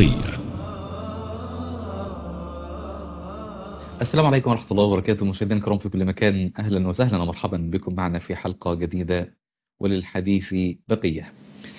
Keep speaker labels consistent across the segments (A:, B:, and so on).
A: بقية
B: السلام عليكم ورحمة الله وبركاته مشاهدينا الكرام في كل مكان أهلا وسهلا ومرحبا بكم معنا في حلقة جديدة وللحديث بقية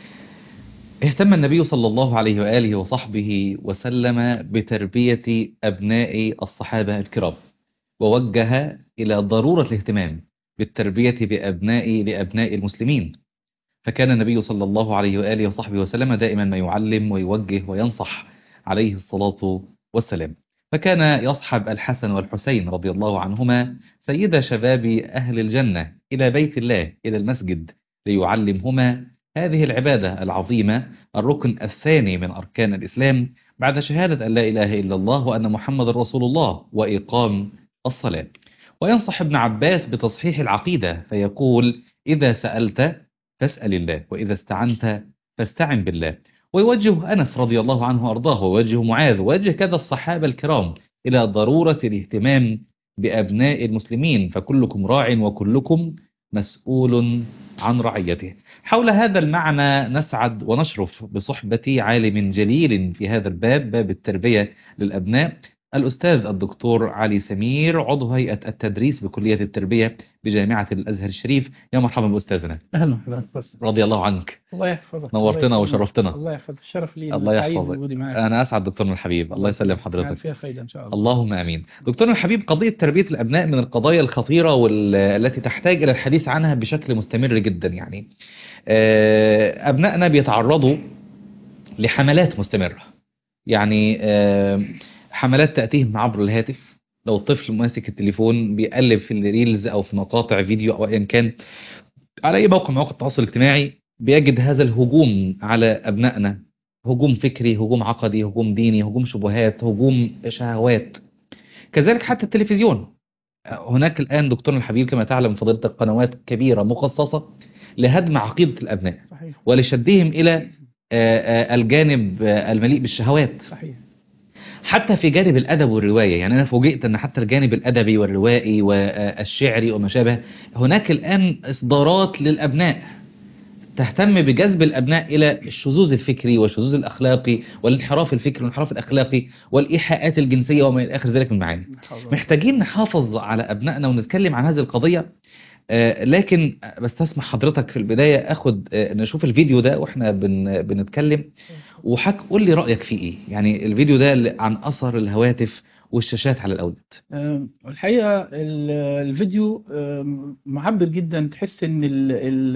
B: اهتم النبي صلى الله عليه وآله وصحبه وسلم بتربية أبناء الصحابة الكرام ووجه إلى ضرورة الاهتمام بالتربية بأبناء لأبناء المسلمين فكان النبي صلى الله عليه وآله وصحبه وسلم دائما ما يعلم ويوجه وينصح عليه الصلاة والسلام فكان يصحب الحسن والحسين رضي الله عنهما سيد شباب أهل الجنة إلى بيت الله إلى المسجد ليعلمهما هذه العبادة العظيمة الركن الثاني من أركان الإسلام بعد شهادة أن لا إله إلا الله وأن محمد رسول الله وإقام الصلاة وينصح ابن عباس بتصحيح العقيدة فيقول إذا سألت فاسأل الله وإذا استعنت فاستعن بالله ويوجه أنس رضي الله عنه وأرضاه ويوجه معاذ ويوجه كذا الصحابة الكرام إلى ضرورة الاهتمام بأبناء المسلمين فكلكم راع وكلكم مسؤول عن رعيته حول هذا المعنى نسعد ونشرف بصحبة عالم جليل في هذا الباب باب التربية للأبناء الأستاذ الدكتور علي سمير عضو هيئة التدريس بكلية التربية بجامعة الأزهر الشريف يا مرحبا بأستاذنا
C: اهلا وسهلا بس
B: رضي الله عنك
C: الله يحفظك
B: نورتنا
C: الله يكرمك.
B: وشرفتنا.
C: الله يحفظك الشرف لي
B: الله
C: سعيد
B: يحفظك.
C: بوجودي معاك
B: أنا أسعد دكتورنا الحبيب الله يسلم
C: يعني
B: حضرتك
C: فيها فايده ان شاء الله
B: اللهم امين. دكتورنا الحبيب قضيه تربيه الابناء من القضايا الخطيره والتي تحتاج الى الحديث عنها بشكل مستمر جدا يعني. آه، ابنائنا بيتعرضوا لحملات مستمره. يعني آه، حملات تاتيهم عبر الهاتف لو الطفل ماسك التليفون بيقلب في الريلز او في مقاطع فيديو او ايا كان على اي موقع من مواقع التواصل الاجتماعي بيجد هذا الهجوم على ابنائنا هجوم فكري هجوم عقدي هجوم ديني هجوم شبهات هجوم شهوات كذلك حتى التلفزيون هناك الآن دكتورنا الحبيب كما تعلم فضيلتك قنوات كبيرة مخصصة لهدم عقيدة الأبناء
C: صحيح
B: ولشدهم إلى آه، آه، الجانب آه، المليء بالشهوات
C: صحيح
B: حتى في جانب الأدب والرواية يعني أنا فوجئت أن حتى الجانب الأدبي والروائي والشعري وما شابه هناك الآن إصدارات للأبناء تهتم بجذب الأبناء إلى الشذوذ الفكري والشذوذ الأخلاقي والانحراف الفكري والانحراف الأخلاقي والإيحاءات الجنسية وما إلى آخر ذلك من المعاني محتاجين نحافظ على أبنائنا ونتكلم عن هذه القضية آه، لكن بستسمح حضرتك في البداية أخد آه، نشوف الفيديو ده وإحنا بن بنتكلم وحك قول لي رأيك فيه إيه يعني الفيديو ده اللي عن أثر الهواتف والشاشات على الأولاد
C: آم، الحقيقه ال- الفيديو آم، معبر جدا تحس ان ال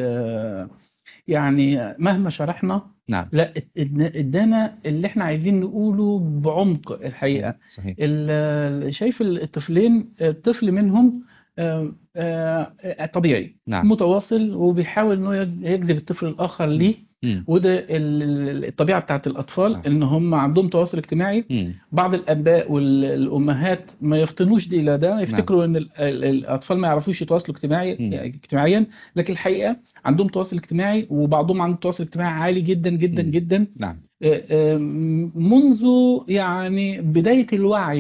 C: ال يعني مهما شرحنا
B: نعم
C: لا اد- ادانا اللي احنا عايزين نقوله بعمق الحقيقه
B: صحيح
C: ال- شايف الطفلين الطفل منهم آم، آه، طبيعي
B: نعم
C: متواصل وبيحاول انه يجذب الطفل الاخر ليه
B: مم.
C: وده ال- ال- الطبيعه بتاعت الاطفال
B: نعم.
C: ان هم عندهم تواصل اجتماعي
B: مم.
C: بعض الاباء والامهات ما يفطنوش دي الى ده يفتكروا ان ال- ال- الاطفال ما يعرفوش يتواصلوا اجتماعي
B: مم.
C: يعني اجتماعيا لكن الحقيقه عندهم تواصل اجتماعي وبعضهم عنده تواصل اجتماعي عالي جدا جدا
B: مم.
C: جدا
B: نعم
C: آه، آه، منذ يعني بدايه الوعي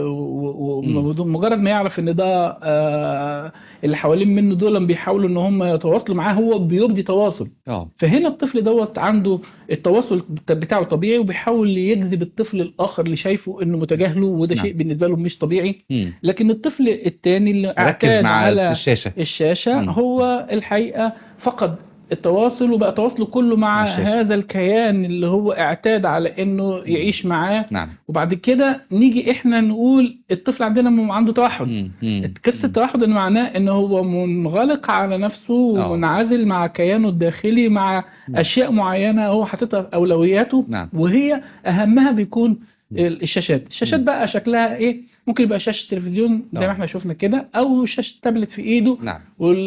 B: مم.
C: ومجرد ما يعرف ان ده آه، اللي حوالين منه دول بيحاولوا ان هم يتواصلوا معاه هو بيبدي تواصل
B: اه
C: فهنا الطفل دوت عنده التواصل بتاعه طبيعي وبيحاول يجذب الطفل الاخر اللي شايفه انه متجاهله وده
B: نعم.
C: شيء بالنسبه له مش طبيعي
B: مم.
C: لكن الطفل التاني اللي
B: ركز
C: اعتاد
B: مع
C: على
B: الشاشة
C: الشاشه
B: مم.
C: هو الحقيقه فقد التواصل وبقى تواصله كله مع
B: مع الشاشة.
C: هذا الكيان اللي هو اعتاد على انه يعيش معاه
B: نعم
C: وبعد كده نيجي احنا نقول الطفل عندنا م- عنده توحد
B: مم. مم.
C: قصة التوحد إن معناه ان هو منغلق على نفسه
B: آه.
C: ومنعزل مع كيانه الداخلي مع
B: نعم.
C: اشياء معينة هو حاططها في اولوياته
B: نعم
C: وهي اهمها بيكون
B: مم.
C: الشاشات الشاشات
B: مم.
C: بقى شكلها ايه ممكن يبقى شاشة تلفزيون زي
B: آه.
C: ما احنا شفنا كده او شاشة تابلت في ايده
B: نعم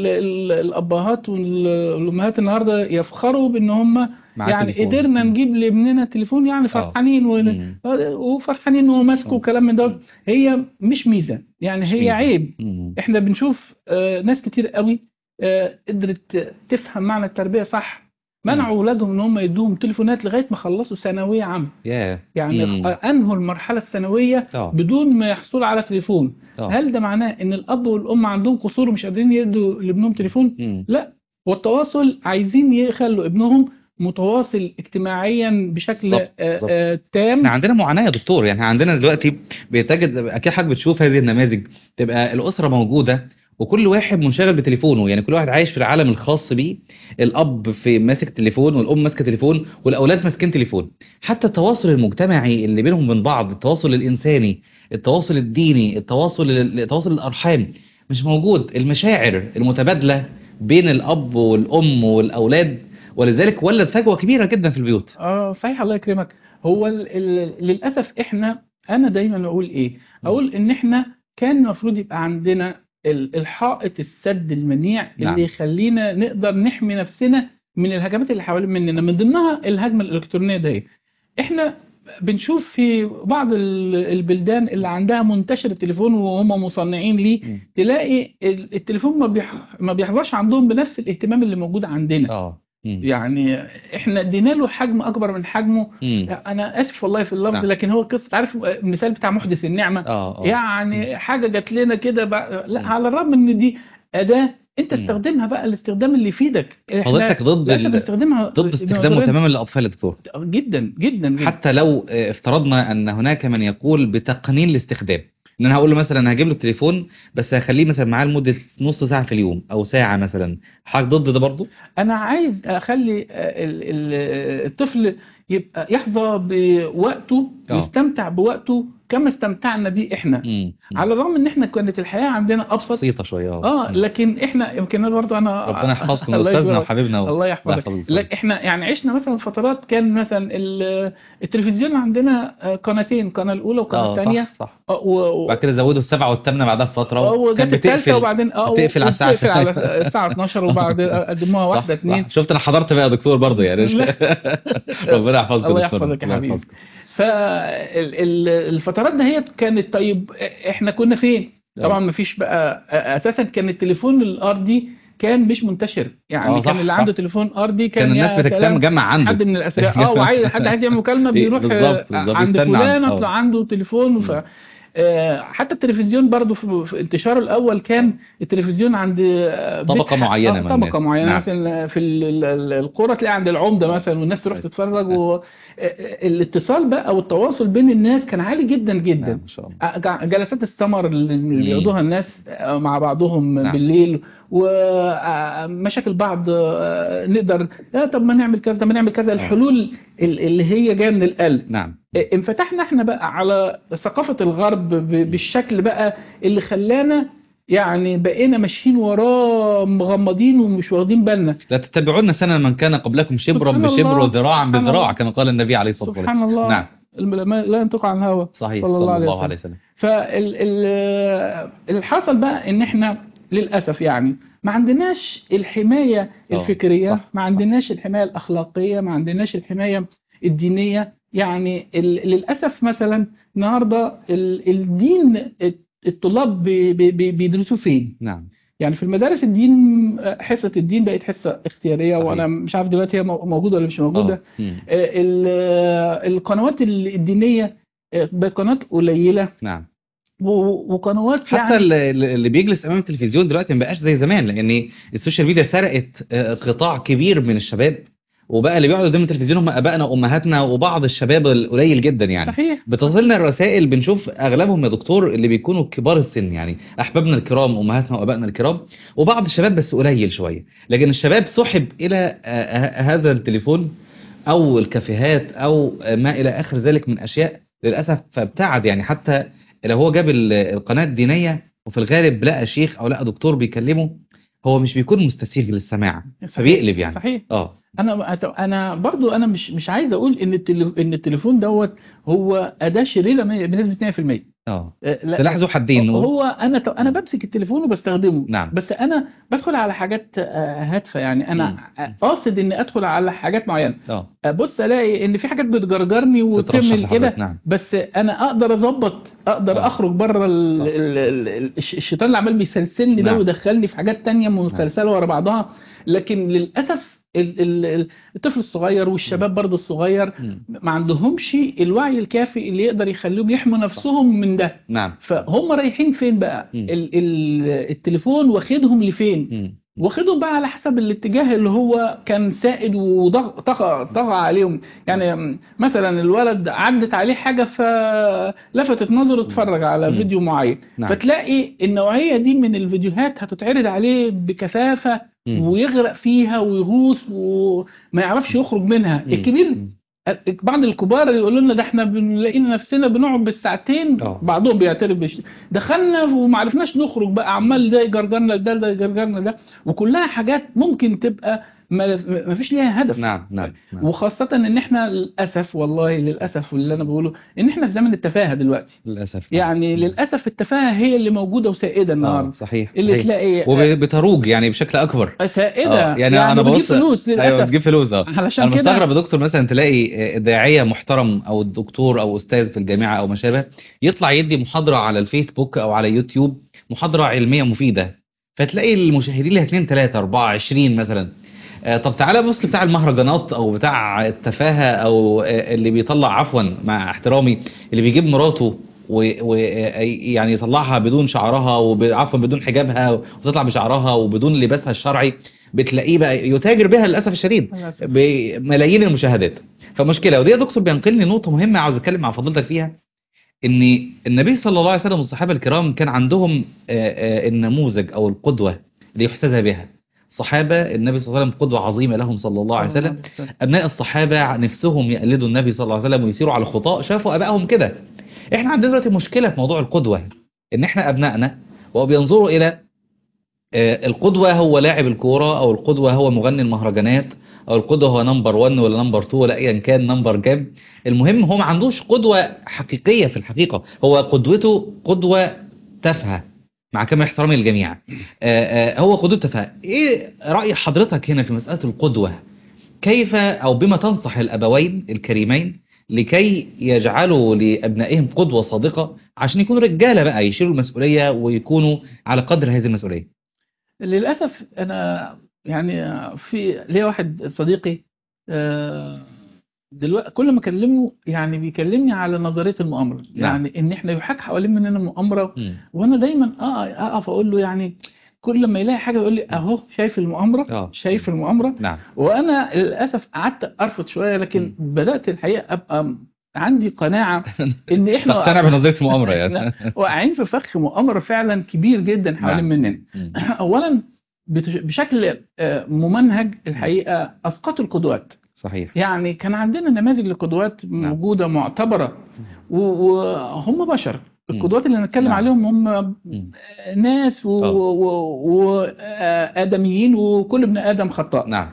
C: والابهات والامهات النهارده يفخروا بان هم
B: مع
C: يعني
B: التليفون.
C: قدرنا
B: مم.
C: نجيب لابننا تليفون يعني فرحانين ون-
B: مم.
C: وفرحانين وهو ماسكه
B: آه.
C: وكلام من ده هي مش ميزه يعني
B: مش
C: هي
B: ميزة.
C: عيب
B: مم.
C: احنا بنشوف آه، ناس كتير قوي آه، قدرت تفهم معنى التربيه صح منعوا اولادهم ان هم يدوهم تليفونات لغايه ما خلصوا ثانويه عامه
B: ياه
C: يعني
B: مم.
C: انهوا المرحله الثانويه
B: اه
C: بدون ما يحصلوا على تليفون
B: اه
C: هل ده معناه ان الاب والام عندهم قصور ومش قادرين يدوا لابنهم تليفون
B: مم.
C: لا والتواصل عايزين يخلوا ابنهم متواصل اجتماعيا بشكل
B: بالظبط،
C: آه،
B: بالظبط.
C: آه، تام
B: احنا عندنا معاناة يا دكتور يعني إحنا عندنا دلوقتي بتجد اكيد حضرتك بتشوف هذه النماذج تبقى الاسرة موجودة وكل واحد منشغل بتليفونه يعني كل واحد عايش في العالم الخاص بيه الاب في ماسك تليفون والام ماسكه تليفون والاولاد ماسكين تليفون حتى التواصل المجتمعي اللي بينهم وبين بعض التواصل الانساني التواصل الديني التواصل التواصل الارحام مش موجود المشاعر المتبادله بين الاب والام والاولاد ولذلك ولد فجوه كبيره جدا في البيوت
C: اه صحيح الله يكرمك هو ال ال للاسف احنا انا دايما اقول ايه اقول ان احنا كان المفروض يبقى عندنا ال- الحائط السد المنيع
B: نعم.
C: اللي يخلينا نقدر نحمي نفسنا من الهجمات اللي حوالين مننا من ضمنها الهجمه الالكترونيه دي احنا بنشوف في بعض ال- البلدان اللي عندها منتشر التليفون وهم مصنعين ليه تلاقي ال- التليفون ما بيح ما بيحظاش عندهم بنفس الاهتمام اللي موجود عندنا
B: اه مم.
C: يعني احنا ادينا له حجم اكبر من حجمه
B: مم.
C: انا اسف والله في اللفظ
B: نعم.
C: لكن هو قصه عارف المثال بتاع محدث النعمه
B: اه اه
C: يعني حاجه جات لنا كده بقى- لا على الرغم ان دي اداه انت
B: مم.
C: استخدمها بقى الاستخدام اللي يفيدك احنا
B: حضرتك ضد
C: للاسف
B: ال...
C: بنستخدمها
B: ضد استخدامه تماما للاطفال يا دكتور
C: جدا جدا جدا
B: حتى لو آه، افترضنا ان هناك من يقول بتقنين الاستخدام ان انا هقول له مثلا هجيب له التليفون بس هخليه مثلا معاه لمده نص ساعه في اليوم او ساعه مثلا حضرتك ضد ده برضه
C: انا عايز اخلي ال- ال- الطفل يبقى يحظى بوقته
B: آه.
C: ويستمتع بوقته كما استمتعنا بيه احنا
B: مم.
C: على الرغم ان احنا كانت الحياه عندنا ابسط
B: بسيطه شويه
C: اه
B: مم.
C: لكن احنا يمكن انا برضه انا
B: ربنا يحفظكم
C: الله
B: استاذنا
C: يكرمك.
B: وحبيبنا و-
C: الله
B: الله
C: يحفظك
B: يحفظ
C: لا
B: الفضل.
C: احنا يعني عشنا مثلا فترات كان مثلا ال- التلفزيون عندنا آه، قناتين قناه الاولى والقناه
B: اه
C: الثانيه
B: صح صح
C: و...
B: وبعد كده زودوا السبعه والثامنه بعدها بفتره
C: وجت
B: كانت
C: الثالثه
B: بتقفل
C: وبعدين اه
B: بتقفل على الساعة
C: بتقفل على الساعه 12 وبعد قدموها
B: صح،
C: واحده اثنين
B: صح. شفت انا حضرت بقى يا دكتور برضه يعني
C: لا.
B: ربنا يحفظك
C: الله
B: دكتور.
C: يحفظك يا
B: الله
C: حبيبي.
B: يحفظك.
C: فالفترات دهيت كانت طيب احنا كنا فين؟ طبعا ما فيش بقى اساسا كان التليفون الارضي كان مش منتشر يعني
B: آه، صح،
C: كان اللي
B: صح.
C: عنده تليفون ارضي كان,
B: كان الناس
C: يا
B: بتجتمع
C: سلام،
B: جمع عنده
C: حد من الاثرياء اه وعايز حد عايز يعمل مكالمه بيروح
B: بالظبط،
C: آه،
B: بالظبط،
C: عند
B: يستنى
C: فلان
B: عنده.
C: اصل عنده تليفون ف آه، حتى التلفزيون برضو في في انتشاره الاول كان التلفزيون عند آه، بيت
B: طبقة
C: ح-
B: معينة
C: آه،
B: من
C: طبقه
B: الناس.
C: معينه
B: نعم.
C: مثلا في ال- ال- ال- القرى تلاقي عند العمده مثلا والناس تروح تتفرج و... آه، الاتصال بقى او التواصل بين الناس كان عالي جدا جدا
B: نعم، ما شاء الله
C: آه، جلسات السمر اللي
B: مم.
C: بيقعدوها الناس آه، مع بعضهم
B: نعم.
C: بالليل ومشاكل بعض آه، نقدر آه، طب ما نعمل كذا طب ما نعمل كذا الحلول ال- اللي هي جايه من القلب
B: نعم
C: آه، انفتحنا احنا بقى على ثقافة الغرب ب- بالشكل بقى اللي خلانا يعني بقينا ماشيين وراه مغمضين ومش واخدين بالنا
B: لا تتبعون سنن من كان قبلكم شبرا
C: سبحان
B: بشبر
C: الله،
B: وذراعا
C: سبحان
B: بذراع
C: الله.
B: كما قال النبي عليه الصلاة والسلام
C: سبحان الله
B: نعم
C: العلماء لا ينطق عن الهوى
B: صحيح
C: صلى الله عليه وسلم.
B: وسلم
C: فاللي حصل بقى ان احنا للاسف يعني ما عندناش الحمايه
B: آه،
C: الفكريه
B: صح،
C: ما عندناش الحمايه الاخلاقيه ما عندناش الحمايه الدينيه يعني ال- للاسف مثلا النهارده ال- الدين الطلاب بي- بي- بي- بيدرسوه فين؟
B: نعم
C: يعني في المدارس الدين حصه الدين بقت حصه اختياريه
B: صحيح.
C: وانا مش عارف دلوقتي هي مو- موجوده ولا مش موجوده
B: آه. مم.
C: ال- القنوات الدينيه بقت قنوات قليله
B: نعم
C: و- وقنوات
B: حتى
C: يعني
B: اللي اللي بيجلس امام التلفزيون دلوقتي ما بقاش زي زمان لان السوشيال ميديا سرقت آه، قطاع كبير من الشباب وبقى اللي بيقعدوا قدام التلفزيون هم ابائنا وامهاتنا وبعض الشباب القليل جدا يعني
C: صحيح
B: بتصلنا الرسائل بنشوف اغلبهم يا دكتور اللي بيكونوا كبار السن يعني احبابنا الكرام امهاتنا وابائنا الكرام وبعض الشباب بس قليل شويه لكن الشباب سحب الى آه، آه، هذا التليفون او الكافيهات او آه، ما الى اخر ذلك من اشياء للاسف فابتعد يعني حتى لو هو جاب ال- القناه الدينيه وفي الغالب لقى شيخ او لقى دكتور بيكلمه هو مش بيكون مستسيغ للسماع فبيقلب يعني
C: صحيح
B: اه
C: انا انا برضو انا مش مش عايز اقول ان التليف- ان التليفون دوت هو اداه شريره من- بنسبه 100%
B: اه
C: آه، لا
B: سلاح ذو حدين هو
C: هو انا ط- انا بمسك التليفون وبستخدمه
B: نعم
C: بس انا بدخل على حاجات آه، هادفه يعني انا
B: مم.
C: قاصد اني ادخل على حاجات معينه
B: اه
C: ابص الاقي ان في حاجات بتجرجرني
B: تترشح
C: وتعمل
B: لحضرتك،
C: كده
B: نعم
C: بس انا اقدر اظبط اقدر
B: آه.
C: اخرج بره ال-
B: صح.
C: ال- ال- ال- الش- الشيطان اللي عمال بيسلسلني ده
B: نعم.
C: ويدخلني في حاجات تانية مسلسله ورا بعضها لكن للاسف ال- ال- ال- الطفل الصغير والشباب برضو الصغير
B: مم.
C: ما عندهمش الوعي الكافي اللي يقدر يخليهم يحموا نفسهم من ده
B: نعم
C: فهم رايحين فين بقى
B: مم.
C: ال- ال- التليفون واخدهم لفين
B: مم.
C: واخدهم بقى على حسب الاتجاه اللي هو كان سائد وطغى طغى عليهم يعني مثلا الولد عدت عليه حاجه فلفتت نظره اتفرج على
B: مم.
C: فيديو معين
B: نعم.
C: فتلاقي النوعيه دي من الفيديوهات هتتعرض عليه بكثافه
B: مم.
C: ويغرق فيها ويغوص وما يعرفش يخرج منها
B: مم.
C: الكبير
B: مم.
C: بعض الكبار يقولوا لنا ده احنا بنلاقينا نفسنا بنقعد بالساعتين
B: آه.
C: بعضهم بيعترف بش دخلنا وما عرفناش نخرج بقى عمال ده يجرجرنا ده ده يجرجرنا ده وكلها حاجات ممكن تبقى ما ما فيش ليها هدف
B: نعم نعم نعم.
C: وخاصة ان احنا للاسف والله للاسف اللي انا بقوله ان احنا في زمن التفاهة دلوقتي
B: للاسف
C: يعني للاسف التفاهة هي اللي موجودة وسائدة
B: آه
C: النهارده
B: صحيح
C: اللي
B: صحيح.
C: تلاقي
B: وبتروج يعني بشكل اكبر
C: سائدة
B: آه، يعني أنا
C: بتجيب
B: ببص-
C: فلوس
B: ايوه
C: للاسف
B: تجيب فلوس اه
C: علشان
B: انا
C: كده
B: مستغرب يا دكتور مثلا تلاقي داعيه محترم او دكتور او استاذ في الجامعه او ما شابه يطلع يدي محاضره على الفيسبوك او على يوتيوب محاضره علميه مفيده فتلاقي المشاهدين لها 2 3 4 20 مثلا آه، طب تعالى بص بتاع المهرجانات او بتاع التفاهه او آه، اللي بيطلع عفوا مع احترامي اللي بيجيب مراته ويعني يطلعها بدون شعرها وعفوا بدون حجابها وتطلع بشعرها وبدون لباسها الشرعي بتلاقيه بقى يتاجر بها للاسف الشديد
C: للأسف.
B: بملايين المشاهدات فمشكله ودي يا دكتور بينقلني نقطه مهمه عاوز اتكلم مع فضيلتك فيها ان النبي صلى الله عليه وسلم والصحابه الكرام كان عندهم آه، آه، النموذج او القدوه اللي يحتذى بها صحابه النبي صلى الله عليه وسلم قدوه عظيمه لهم صلى الله عليه وسلم ابناء الصحابه نفسهم يقلدوا النبي صلى الله عليه وسلم ويسيروا على خطاه شافوا ابائهم كده احنا عندنا دلوقتي مشكله في موضوع القدوه ان احنا ابنائنا وهو بينظروا الى آه، القدوه هو لاعب الكوره او القدوه هو مغني المهرجانات او القدوه هو نمبر 1 ولا نمبر 2 ولا ايا كان نمبر كام المهم هو ما عندوش قدوه حقيقيه في الحقيقه هو قدوته قدوه تافهه مع كامل احترامي للجميع آه، آه، هو قدوه تافهه ايه راي حضرتك هنا في مساله القدوه كيف او بما تنصح الابوين الكريمين لكي يجعلوا لابنائهم قدوه صادقه عشان يكونوا رجاله بقى يشيلوا المسؤوليه ويكونوا على قدر هذه المسؤوليه
C: للأسف أنا يعني في ليا واحد صديقي آه، دلوقتي كل ما أكلمه يعني بيكلمني على نظرية المؤامرة
B: نعم.
C: يعني إن إحنا يحاك حوالين مننا مؤامرة
B: مم.
C: وأنا دايما آه أقف أقول له يعني كل ما يلاقي حاجة يقول لي أهو شايف المؤامرة
B: اه
C: شايف المؤامرة
B: نعم
C: وأنا للأسف قعدت أرفض شوية لكن بدأت الحقيقة أبقى عندي قناعة إن إحنا
B: تقتنع بنظريه المؤامره يعني
C: واقعين في فخ مؤامرة فعلا كبير جدا حوالين
B: نعم.
C: مننا
B: مم.
C: اولا بتش- بشكل آه، ممنهج الحقيقه اسقطوا القدوات
B: صحيح
C: يعني كان عندنا نماذج لقدوات موجوده معتبره و- وهم بشر القدوات اللي هنتكلم
B: نعم.
C: عليهم هم
B: مم.
C: ناس
B: آه.
C: وادميين وكل ابن ادم خطاء
B: نعم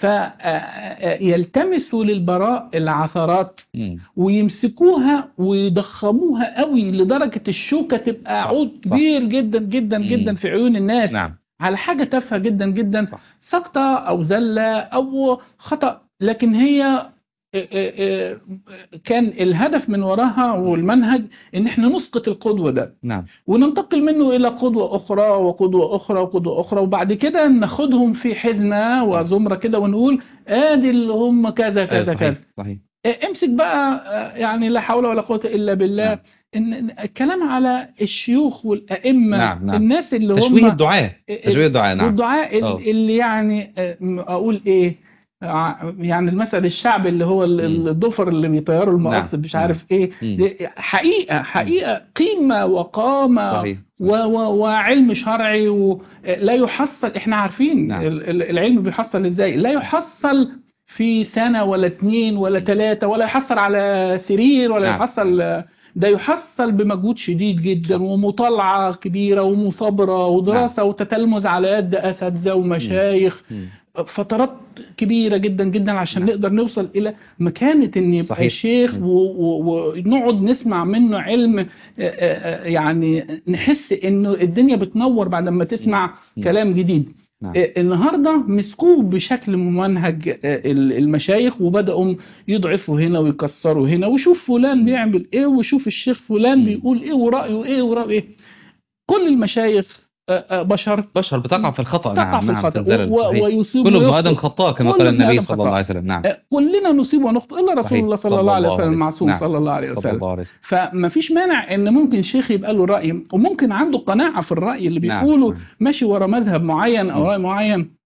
C: فيلتمسوا للبراء العثرات
B: مم.
C: ويمسكوها ويضخموها قوي لدرجه الشوكه تبقى
B: صح،
C: عود
B: صح.
C: كبير جدا جدا
B: مم.
C: جدا في عيون الناس
B: نعم
C: على حاجة تافهة جدا جدا
B: صح.
C: سقطة أو زلة أو خطأ لكن هي آه، آه، آه، كان الهدف من وراها والمنهج ان احنا نسقط القدوة ده
B: نعم
C: وننتقل منه الى قدوة اخرى وقدوة اخرى وقدوة اخرى وبعد كده ناخدهم في حزمة وزمرة كده ونقول ادي اللي هم كذا
B: آه،
C: كذا
B: صحيح
C: كذا
B: صحيح
C: آه، امسك بقى آه، يعني لا حول ولا قوة الا بالله
B: نعم.
C: ان إن الكلام على الشيوخ والائمة
B: نعم، نعم.
C: الناس اللي
B: تشويه
C: هم
B: الدعاء تشويه الدعاء نعم
C: والدعاء ال-
B: آه.
C: اللي يعني آه، م- اقول ايه ع- يعني المثل الشعبي اللي هو ال-
B: مم.
C: الضفر اللي بيطيروا المقص
B: نعم.
C: مش عارف ايه
B: مم.
C: دي حقيقة حقيقة قيمة وقامة
B: صحيح
C: و و وعلم شرعي ولا يحصل احنا عارفين
B: نعم.
C: ال- ال- العلم بيحصل ازاي لا يحصل في سنة ولا اتنين ولا تلاتة ولا يحصل على سرير ولا
B: نعم.
C: يحصل ده يحصل بمجهود شديد جدا ومطالعة كبيرة ومثابرة ودراسة وتتلمذ على يد أساتذة ومشايخ
B: مم.
C: فترات كبيرة جدا جدا عشان
B: نعم.
C: نقدر نوصل إلى مكانة إن يبقى
B: صحيح.
C: شيخ
B: مم.
C: و- و- ونقعد نسمع منه علم آه، آه، يعني نحس إنه الدنيا بتنور بعد ما تسمع
B: مم.
C: كلام جديد
B: نعم
C: آه، النهارده مسكوه بشكل ممنهج آه، ال- المشايخ وبداوا يضعفوا هنا ويكسروا هنا وشوف فلان بيعمل ايه وشوف الشيخ فلان
B: مم.
C: بيقول ايه ورايه ايه ورايه ايه كل المشايخ آه، آه، بشر
B: بشر بتقع في الخطأ
C: تقع
B: نعم
C: في
B: نعم
C: الخطأ
B: تنزل
C: و-
B: صحيح.
C: ويصيب
B: كل ابن
C: ويخطئ.
B: آدم خطاء كما
C: كل
B: قال
C: ابن
B: النبي
C: آدم
B: صلى الله
C: خطاء.
B: عليه وسلم نعم
C: آه، كلنا نصيب ونخطئ الا رسول
B: صحيح.
C: الله صلى الله عليه وسلم المعصوم
B: نعم.
C: صلى الله عليه
B: صلى
C: وسلم
B: الله عليه وسلم
C: فما فيش مانع ان ممكن شيخ يبقى له راي وممكن عنده قناعه في الراي اللي
B: نعم.
C: بيقوله
B: نعم.
C: ماشي ورا مذهب معين او
B: مم.
C: راي معين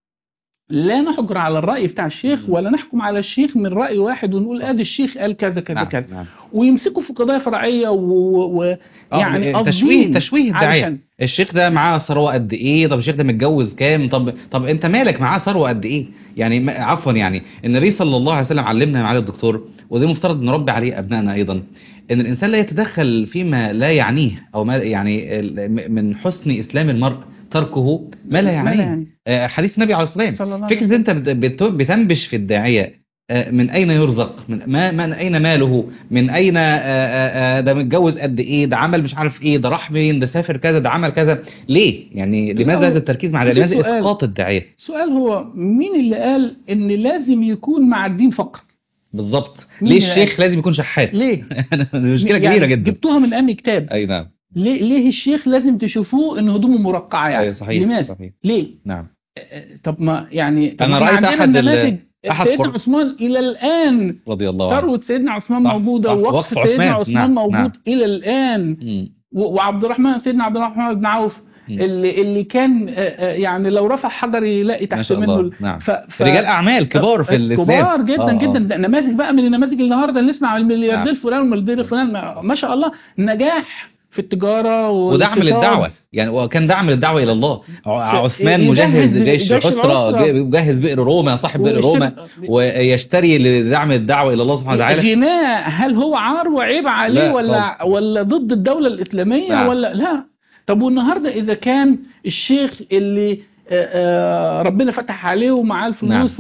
C: لا نحجر على الراي بتاع الشيخ
B: مم.
C: ولا نحكم على الشيخ من راي واحد ونقول ادي الشيخ قال كذا كذا
B: نعم.
C: كذا
B: نعم.
C: ويمسكوا في قضايا فرعيه ويعني
B: آه،
C: يعني
B: تشويه
C: قاصدين
B: تشويه الداعية
C: علشان
B: الشيخ ده معاه ثروه قد ايه طب الشيخ ده متجوز كام طب طب انت مالك معاه ثروه قد ايه يعني ما- عفوا يعني النبي صلى الله عليه وسلم علمنا يا معالي الدكتور وده مفترض نربي عليه ابنائنا ايضا ان الانسان لا يتدخل فيما لا يعنيه او ما يعني ال- م- من حسن اسلام المرء تركه ما لا يعنيه
C: يعني
B: آه، حديث النبي عليه الصلاه والسلام
C: صلى الله عليه
B: فكرة انت بت- بت- بتنبش في الداعية آه، من اين يرزق من ما من اين ماله من اين آه، آه، آه، ده متجوز قد ايه ده عمل مش عارف ايه ده راح فين ده سافر كذا ده عمل كذا ليه يعني
C: لا،
B: لماذا
C: هو-
B: هذا التركيز مع ده
C: في
B: لماذا
C: سؤال.
B: اسقاط الداعية
C: السؤال هو مين اللي قال ان لازم يكون مع الدين فقط
B: بالظبط
C: مين
B: ليه
C: اللي
B: الشيخ لازم يكون شحات
C: ليه
B: مشكلة
C: يعني
B: كبيرة جدا
C: جبتوها من انهي كتاب
B: اي نعم
C: ليه ليه الشيخ لازم تشوفوه ان هدومه مرقعه يعني
B: اي صحيح
C: لماذا
B: صحيح
C: ليه
B: نعم
C: طب ما يعني طب
B: أنا
C: ما إحنا
B: رأيت
C: عندنا
B: أحد ال-
C: نماذج
B: أحد
C: سيدنا
B: قر-
C: عثمان الى الان
B: رضي الله عنه
C: ثروه سيدنا عثمان
B: صح،
C: موجوده
B: صح.
C: ووقف
B: وقف
C: سيدنا
B: عثمان،
C: عثمان
B: نعم،
C: موجود
B: نعم.
C: الى الان
B: مم.
C: و- وعبد الرحمن سيدنا عبد الرحمن بن عوف
B: مم.
C: اللي اللي كان آه، آه، يعني لو رفع حجر يلاقي
B: ما
C: تحت
B: شاء
C: منه
B: الله
C: ال-
B: نعم
C: ف... ف...
B: رجال اعمال كبار في الاسلام
C: كبار جدا
B: آه، آه.
C: جدا ده نماذج بقى من النماذج النهارده اللي نسمع عن الملياردير
B: نعم.
C: فلان والملياردير فلان ما- ما شاء الله نجاح في التجاره
B: ودعم
C: والاقتصاد.
B: للدعوة يعني وكان دعم للدعوة إلى الله ع-
C: ش-
B: عثمان
C: يجهز
B: مجهز جيش
C: جيش
B: العسرة
C: العسرة.
B: ج- مجهز بئر روما صاحب بئر
C: ويشتري-
B: روما ويشتري لدعم الدعوة إلى الله سبحانه وتعالى
C: غناه هل هو عار وعيب عليه
B: لا
C: ولا
B: خالص.
C: ولا ضد الدولة الإسلامية
B: نعم.
C: ولا لا طب والنهارده إذا كان الشيخ اللي آه، آه، ربنا فتح عليه ومعاه الفلوس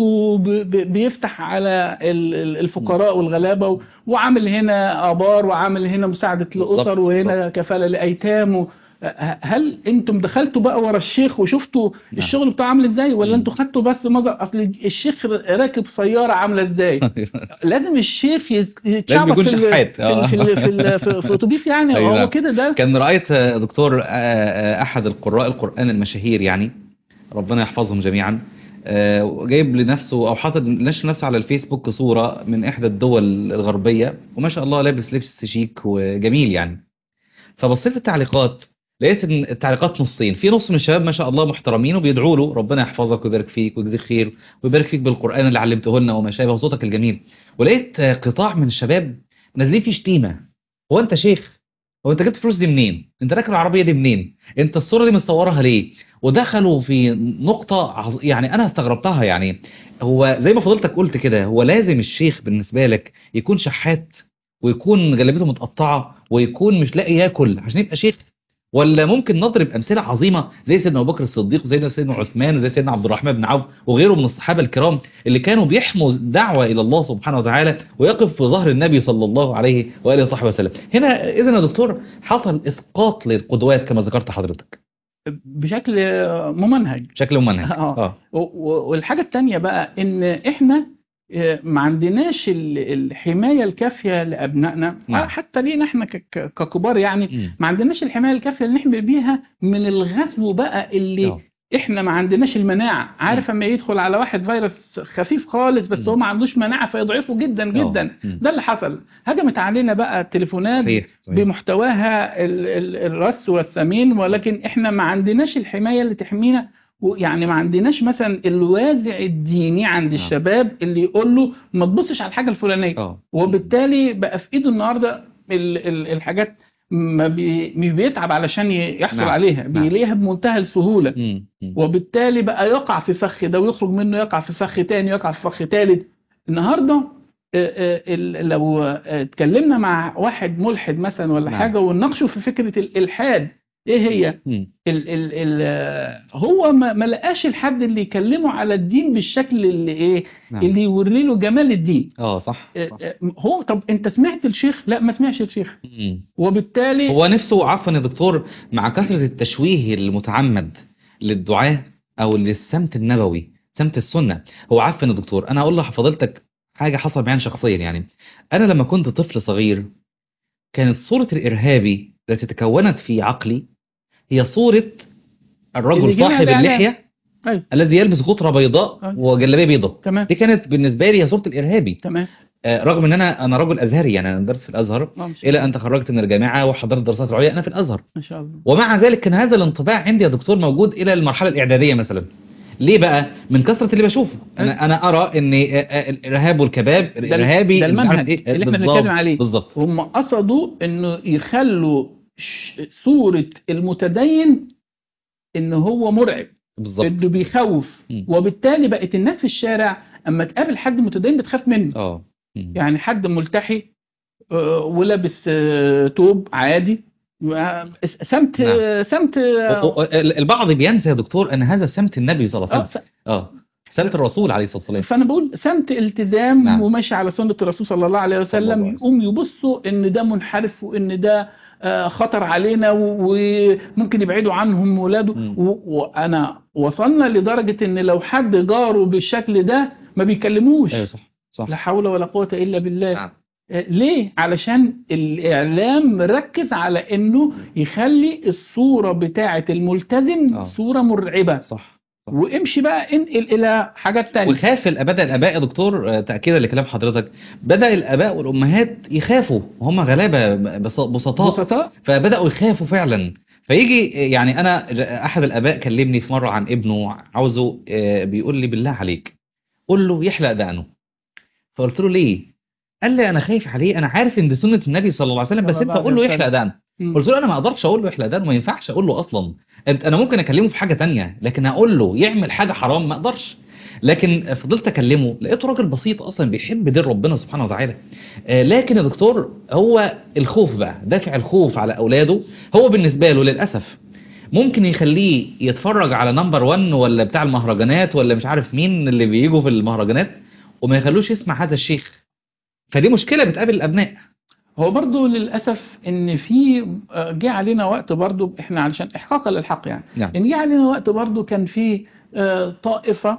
C: وبيفتح على ال- ال- الفقراء والغلابة و- وعامل هنا آبار وعامل هنا مساعدة
B: بالظبط،
C: لأسر وهنا كفالة لأيتام و- آه، هل انتم دخلتوا بقى ورا الشيخ وشفتوا
B: نعم.
C: الشغل بتاعه عامل ازاي ولا
B: مم.
C: انتوا خدتوا بس نظر اصل الشيخ راكب سياره عامله ازاي لازم الشيخ يت- يتشعبط
B: يكون
C: في ال-
B: شحات.
C: في ال- في ال- في ال- في في اتوبيس يعني
B: أيوة.
C: هو كده ده
B: كان رأيت آه، دكتور آه، آه، أحد القراء القرآن المشاهير يعني ربنا يحفظهم جميعا آه، جايب لنفسه أو حاطط نشر نفسه على الفيسبوك صورة من إحدى الدول الغربية وما شاء الله لابس لبس شيك وجميل يعني فبصيت في التعليقات لقيت ان التعليقات نصين في نص من الشباب ما شاء الله محترمين وبيدعوا له ربنا يحفظك ويبارك فيك ويجزيك خير ويبارك فيك بالقرآن اللي علمته لنا وما شابه وصوتك الجميل ولقيت آه، قطاع من الشباب نازلين فيه شتيمة هو انت شيخ هو انت جبت الفلوس دي منين انت راكب العربية دي منين انت الصورة دي متصورها ليه ودخلوا في نقطة عظ... يعني انا استغربتها يعني هو زي ما فضلتك قلت كده هو لازم الشيخ بالنسبة لك يكون شحات ويكون جلابيته متقطعة ويكون مش لاقي ياكل عشان يبقى شيخ ولا ممكن نضرب امثله عظيمه زي سيدنا ابو بكر الصديق وزي سيدنا عثمان وزي سيدنا عبد الرحمن بن عوف وغيره من الصحابه الكرام اللي كانوا بيحموا دعوه الى الله سبحانه وتعالى ويقف في ظهر النبي صلى الله عليه واله وصحبه وسلم هنا اذا يا دكتور حصل اسقاط للقدوات كما ذكرت حضرتك
C: بشكل ممنهج
B: بشكل ممنهج
C: آه.
B: اه
C: و- و- والحاجه الثانيه بقى ان احنا آه، ما عندناش ال- الحمايه الكافيه لابنائنا
B: نعم.
C: حتى لينا احنا ك- ك- ككبار يعني
B: مم.
C: ما عندناش الحمايه الكافيه اللي نحمي بيها من الغزو بقى اللي
B: آه.
C: احنا ما عندناش المناعه عارف اما يدخل على واحد فيروس خفيف خالص بس
B: مم.
C: هو ما عندوش مناعه فيضعفه جدا جدا
B: آه. مم.
C: ده اللي حصل هجمت علينا بقى التليفونات
B: صحيح صحيح.
C: بمحتواها ال- ال- الرس والثمين ولكن احنا ما عندناش الحمايه اللي تحمينا و- يعني ما عندناش مثلا الوازع الديني عند
B: نعم.
C: الشباب اللي يقول له ما تبصش على الحاجه الفلانيه
B: اه
C: وبالتالي بقى في ايده النهارده ال- ال- الحاجات ما بي مش بيتعب علشان ي- يحصل
B: نعم.
C: عليها
B: نعم.
C: بيلاقيها بمنتهى السهوله
B: مم. مم.
C: وبالتالي بقى يقع في فخ ده ويخرج منه يقع في فخ تاني يقع في فخ تالت النهارده آه، آه، ال- لو آه، اتكلمنا مع واحد ملحد مثلا ولا
B: نعم.
C: حاجه ونناقشه في فكره الالحاد ايه هي
B: مم.
C: ال ال ال آه، هو ما ما لقاش الحد اللي يكلمه على الدين بالشكل اللي ايه
B: نعم.
C: اللي يوري له جمال الدين
B: اه صح
C: آه،
B: صح.
C: آه، هو طب انت سمعت الشيخ لا ما سمعش الشيخ
B: مم.
C: وبالتالي
B: هو نفسه عفوا يا دكتور مع كثرة التشويه المتعمد للدعاة أو للسمت النبوي سمت السنة هو عفوا يا دكتور أنا أقول لحضرتك حاجة حصل معي شخصيا يعني أنا لما كنت طفل صغير كانت صورة الإرهابي التي تكونت في عقلي هي صورة الرجل
C: اللي جه
B: صاحب
C: الإعلام.
B: اللحيه
C: ايوه
B: الذي يلبس غطره بيضاء
C: أيوة.
B: وجلابيه بيضاء
C: تمام
B: دي كانت بالنسبه لي هي صوره الارهابي
C: تمام
B: آه، رغم ان انا انا رجل ازهري يعني انا درست في الازهر
C: آه، ما شاء
B: الى
C: الله.
B: ان تخرجت من الجامعه وحضرت الدراسات العليا انا في الازهر
C: ما شاء الله
B: ومع ذلك كان هذا الانطباع عندي يا دكتور موجود الى المرحله الاعداديه مثلا ليه بقى من كثره اللي بشوفه انا انا ارى ان آه، آه، الارهاب والكباب
C: ال-
B: الارهابي
C: ده
B: اللي مش عارف
C: المنهج
B: إيه،
C: اللي احنا
B: بالظبط،
C: بنتكلم عليه.
B: بالظبط
C: هم قصدوا انه يخلوا ش- صورة المتدين ان هو مرعب
B: بالظبط
C: انه بيخوف
B: مم.
C: وبالتالي بقت الناس في الشارع اما تقابل حد متدين بتخاف منه
B: اه مم.
C: يعني حد ملتحي آه، ولابس آه، توب عادي آه، سمت
B: نعم.
C: سمت
B: و- و- البعض بينسى يا دكتور ان هذا سمت النبي صلى الله عليه
C: اه
B: وسلم
C: س-
B: اه سمت الرسول عليه الصلاه والسلام
C: فانا بقول سمت التزام
B: نعم.
C: وماشي على سنه الرسول صلى الله عليه
B: صلى الله
C: وسلم
B: عليه وسلم.
C: يقوم يبصوا ان ده منحرف وان ده آه، خطر علينا و- وممكن يبعدوا عنهم ولاده
B: مم.
C: و- وانا وصلنا لدرجه ان لو حد جاره بالشكل ده ما بيكلموش
B: ايوه صح صح
C: لا حول ولا قوه الا بالله
B: نعم.
C: آه، ليه علشان الاعلام مركز على انه يخلي الصوره بتاعه الملتزم
B: آه.
C: صوره مرعبه
B: صح صح.
C: وامشي بقى انقل الى حاجات تانية
B: وخاف الاباء بدا الاباء يا دكتور آه، تاكيدا لكلام حضرتك بدا الاباء والامهات يخافوا وهم غلابه بس- بسطاء
C: بسطاء
B: فبداوا يخافوا فعلا فيجي يعني انا احد الاباء كلمني في مره عن ابنه عاوزه آه، بيقول لي بالله عليك قول له يحلق دقنه فقلت له ليه قال لي انا خايف عليه انا عارف ان دي سنه النبي صلى الله عليه وسلم بس
C: صلى
B: انت
C: الله
B: قول له
C: عليه
B: يحلق دقنه
C: مم.
B: قلت له انا ما اقدرش اقول له يحلق دقنه ما ينفعش اقول له اصلا انت انا ممكن اكلمه في حاجه تانية لكن اقول له يعمل حاجه حرام ما اقدرش لكن فضلت اكلمه لقيته راجل بسيط اصلا بيحب دين ربنا سبحانه وتعالى آه، لكن يا دكتور هو الخوف بقى دافع الخوف على اولاده هو بالنسبه له للاسف ممكن يخليه يتفرج على نمبر 1 ولا بتاع المهرجانات ولا مش عارف مين اللي بيجوا في المهرجانات وما يخلوش يسمع هذا الشيخ فدي مشكله بتقابل الابناء
C: هو برضو للأسف إن في آه، جه علينا وقت برضو إحنا علشان إحقاقا للحق يعني
B: نعم
C: إن جه علينا وقت برضو كان في آه، طائفة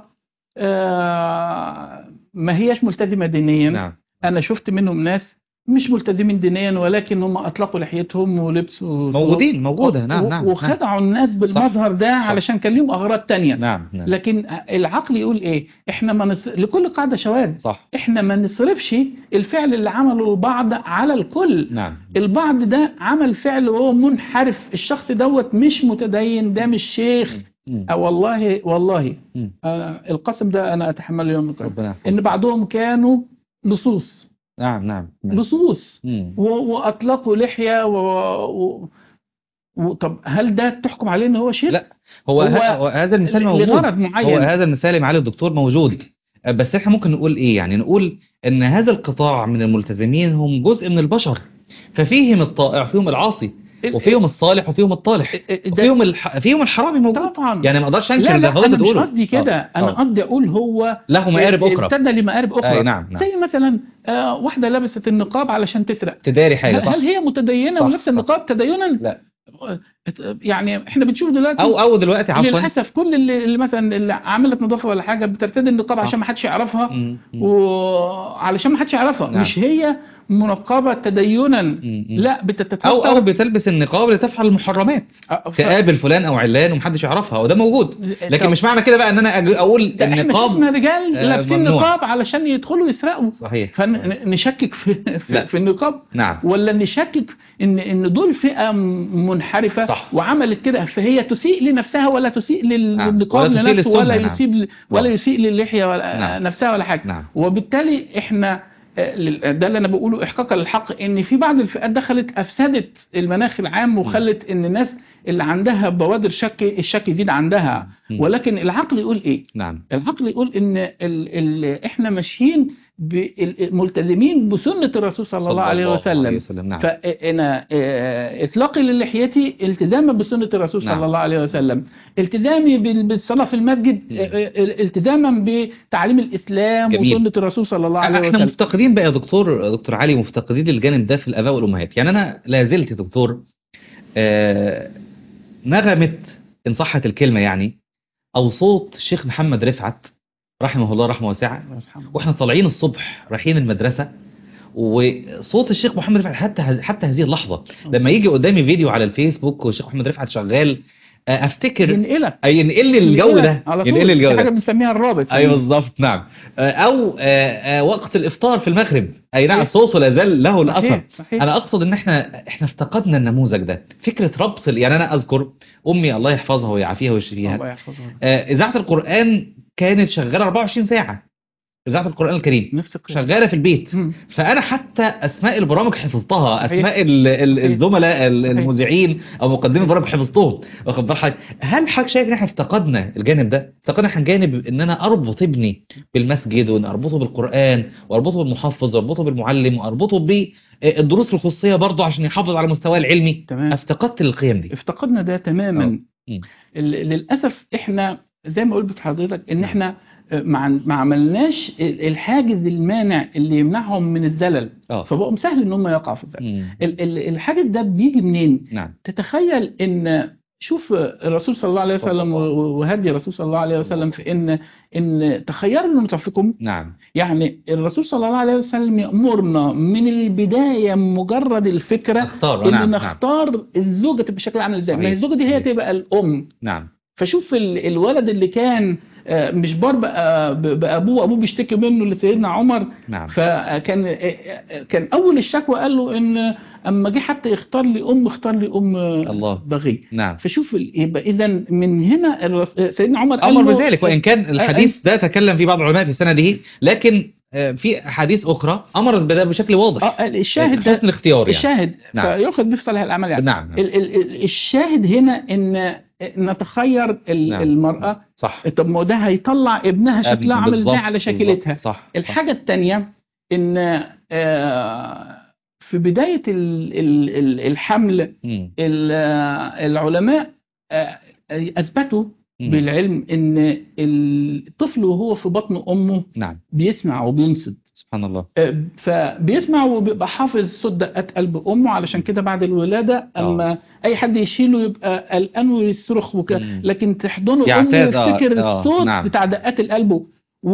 C: آه، ما هياش ملتزمة دينيا
B: نعم
C: أنا شفت منهم ناس مش ملتزمين دينيا ولكن هم أطلقوا لحيتهم ولبسوا
B: موجودين موجوده نعم
C: و-
B: نعم
C: وخدعوا الناس بالمظهر ده
B: صح.
C: علشان كان ليهم أغراض تانية
B: نعم نعم
C: لكن العقل يقول إيه إحنا ما نص... لكل قاعدة شواذ
B: صح
C: احنا ما نصرفش الفعل اللي عمله البعض على الكل
B: نعم
C: البعض ده عمل فعل وهو منحرف الشخص دوت مش متدين ده مش شيخ
B: مم.
C: آه والله والله
B: مم.
C: آه القسم ده انا اتحمله يوم القيامه
B: ربنا يحفظك.
C: ان بعضهم كانوا لصوص
B: نعم نعم نعم.
C: لصوص
B: مم.
C: و- واطلقوا لحيه و... و... و... طب هل ده تحكم عليه ان هو شرك
B: لا هو,
C: هو
B: ه- هو هذا المثال موجود
C: لغرض
B: هو
C: معين
B: هذا المثال معالي الدكتور موجود بس احنا ممكن نقول ايه يعني نقول ان هذا القطاع من الملتزمين هم جزء من البشر ففيهم الطائع فيهم العاصي وفيهم الصالح وفيهم الطالح
C: ده
B: وفيهم الح... فيهم الحرامي موجود
C: طبعا
B: يعني ما اقدرش انكر
C: لا
B: ده
C: لا
B: فضلت
C: انا مش
B: تقوله
C: قصدي كده
B: آه،
C: انا
B: آه.
C: قصدي اقول هو
B: له مآرب اخرى
C: ابتدى لمآرب اخرى
B: اي نعم نعم
C: زي مثلا آه واحده لبست النقاب علشان تسرق
B: تداري حاجه
C: هل,
B: صح
C: هل هي متدينه
B: صح،
C: ولابسه
B: صح.
C: النقاب تدينا
B: لا.
C: آه، يعني احنا بنشوف دلوقتي
B: او او دلوقتي عفوا
C: للاسف كل اللي, اللي مثلا اللي عملت نظافه ولا حاجه بترتدي النقاب
B: صح.
C: عشان ما حدش يعرفها
B: مم، مم،
C: وعلشان ما حدش يعرفها
B: نعم.
C: مش هي منقبه تدينا
B: مم، مم.
C: لا بتتفكر
B: او او بتلبس النقاب لتفعل المحرمات
C: آه، ف-
B: تقابل فلان او علان ومحدش يعرفها وده موجود لكن
C: طب
B: مش معنى كده بقى ان انا أج- اقول
C: ده احنا
B: النقاب
C: شفنا رجال
B: آه،
C: لابسين
B: ممنوع.
C: نقاب علشان يدخلوا يسرقوا
B: صحيح
C: فنشكك في في,
B: لا.
C: في النقاب
B: نعم
C: ولا نشكك ان ان دول فئه م- منحرفه
B: صح.
C: وعملت كده فهي تسيء لنفسها ولا تسيء لل-
B: نعم.
C: للنقاب
B: ولا تسيء
C: لنفسه
B: للسنة،
C: ولا
B: نعم.
C: يسيء ولا
B: نعم.
C: يسيء للحيه ولا
B: نعم.
C: نفسها ولا حاجه
B: نعم
C: وبالتالي احنا آه، لل- ده اللي انا بقوله احقاقا للحق ان في بعض الفئات دخلت افسدت المناخ العام وخلت ان الناس اللي عندها بوادر شك الشك يزيد عندها
B: مم.
C: ولكن العقل يقول ايه
B: نعم
C: العقل يقول ان ال ال احنا ماشيين ب- ملتزمين بسنه الرسول صلى الله عليه وسلم
B: نعم
C: فانا آه، اطلاقي للحيتي التزاما بسنه الرسول
B: نعم.
C: صلى الله عليه وسلم التزامي بال- بالصلاه في المسجد
B: مم.
C: آه، آه، التزاما بتعليم الاسلام
B: جميل.
C: وسنه الرسول صلى الله عليه
B: احنا
C: وسلم
B: مفتقدين بقى يا دكتور دكتور علي مفتقدين الجانب ده في الاباء والامهات يعني انا لا زلت يا دكتور آه نغمه ان صحت الكلمه يعني او صوت الشيخ محمد رفعت رحمه الله رحمه واسعه واحنا طالعين الصبح رايحين المدرسه وصوت الشيخ محمد رفعت حتى حتى هذه اللحظه لما يجي قدامي فيديو على الفيسبوك والشيخ محمد رفعت شغال آه، افتكر
C: ينقلك
B: أي ينقل لي الجو
C: ينقلك
B: ده
C: على طول
B: ينقل لي الجو
C: دي حاجه
B: ده
C: بنسميها الرابط
B: ايوه بالظبط نعم آه، او آه، آه، وقت الافطار في المغرب اي نعم
C: صحيح.
B: الصوص لا زال له الاثر
C: صحيح صحيح
B: انا اقصد ان احنا احنا افتقدنا النموذج ده فكره ربط ال- يعني انا اذكر امي الله يحفظها ويعافيها ويشفيها
C: الله يحفظها
B: آه، اذاعه القران كانت شغاله 24 ساعه اذاعه القران الكريم
C: نفس القصه
B: شغاله في البيت
C: مم.
B: فانا حتى اسماء البرامج حفظتها
C: صحيح.
B: اسماء ال- ال-
C: صحيح.
B: الزملاء ال-
C: صحيح.
B: المذيعين او مقدمي البرامج حفظتهم واخد بال حضرتك هل حضرتك شايف ان احنا افتقدنا الجانب ده افتقدنا احنا جانب ان انا اربط ابني بالمسجد وان اربطه بالقران واربطه بالمحفظ واربطه بالمعلم واربطه بالدروس الخصوصيه برضه عشان يحافظ على مستواه العلمي
C: تمام
B: افتقدت القيم دي
C: افتقدنا ده تماما
B: مم.
C: ال- للاسف احنا زي ما قلت لحضرتك ان احنا آه، ما عن- ما عملناش ال- الحاجز المانع اللي يمنعهم من الزلل
B: اه
C: فبقوا سهل ان هم يقعوا في الزلل
B: مم.
C: ال- ال- الحاجز ده بيجي منين
B: نعم
C: تتخيل ان شوف الرسول صلى الله عليه
B: صلى
C: وسلم
B: الله عليه وسلم.
C: وهدي الرسول صلى الله عليه وسلم في ان ان تخيروا من نطفكم
B: نعم
C: يعني الرسول صلى الله عليه وسلم يأمرنا من البداية مجرد الفكرة
B: اختار
C: ان
B: نعم نعم
C: نختار الزوجة تبقى شكلها عامل ازاي ما هي
B: صحيح.
C: الزوجة دي هي
B: صحيح.
C: تبقى الأم
B: نعم
C: فشوف ال- الولد اللي كان آه، مش بار بقى ب- بأبوه أبوه بيشتكي منه لسيدنا عمر
B: نعم
C: فكان آه، كان أول الشكوى قال له إن أما جه حتى يختار لي أم اختار لي أم
B: الله.
C: بغي
B: نعم
C: فشوف ال- يبقى إذا من هنا الرس- سيدنا عمر قال
B: امر
C: له
B: بذلك وان كان الحديث ده تكلم فيه بعض العلماء في سنده لكن آه، في احاديث اخرى امرت بده بشكل واضح
C: اه الشاهد ده
B: حسن الاختيار يعني
C: الشاهد
B: نعم.
C: فيؤخذ به في صالح الاعمال يعني
B: نعم نعم.
C: ال- ال- ال- الشاهد هنا ان نتخير ال-
B: نعم.
C: المراه
B: صح
C: طب ما هو ده هيطلع ابنها شكلها عامل ازاي
B: بالظبط،
C: على
B: بالظبط.
C: شكلتها
B: صح
C: الحاجه الثانيه ان آه، في بدايه ال- ال- ال- الحمل
B: مم.
C: ال- آه، العلماء آه، اثبتوا
B: مم.
C: بالعلم ان الطفل وهو في بطن امه
B: نعم
C: بيسمع وبينصت
B: سبحان الله
C: آه، فبيسمع وبيبقى حافظ صوت دقات قلب امه علشان كده بعد الولاده اما اي حد يشيله يبقى قلقان ويصرخ وك...
B: مم.
C: لكن تحضنه امه
B: يعتاد، آه،
C: يفتكر
B: آه،
C: الصوت
B: نعم.
C: بتاع دقات القلب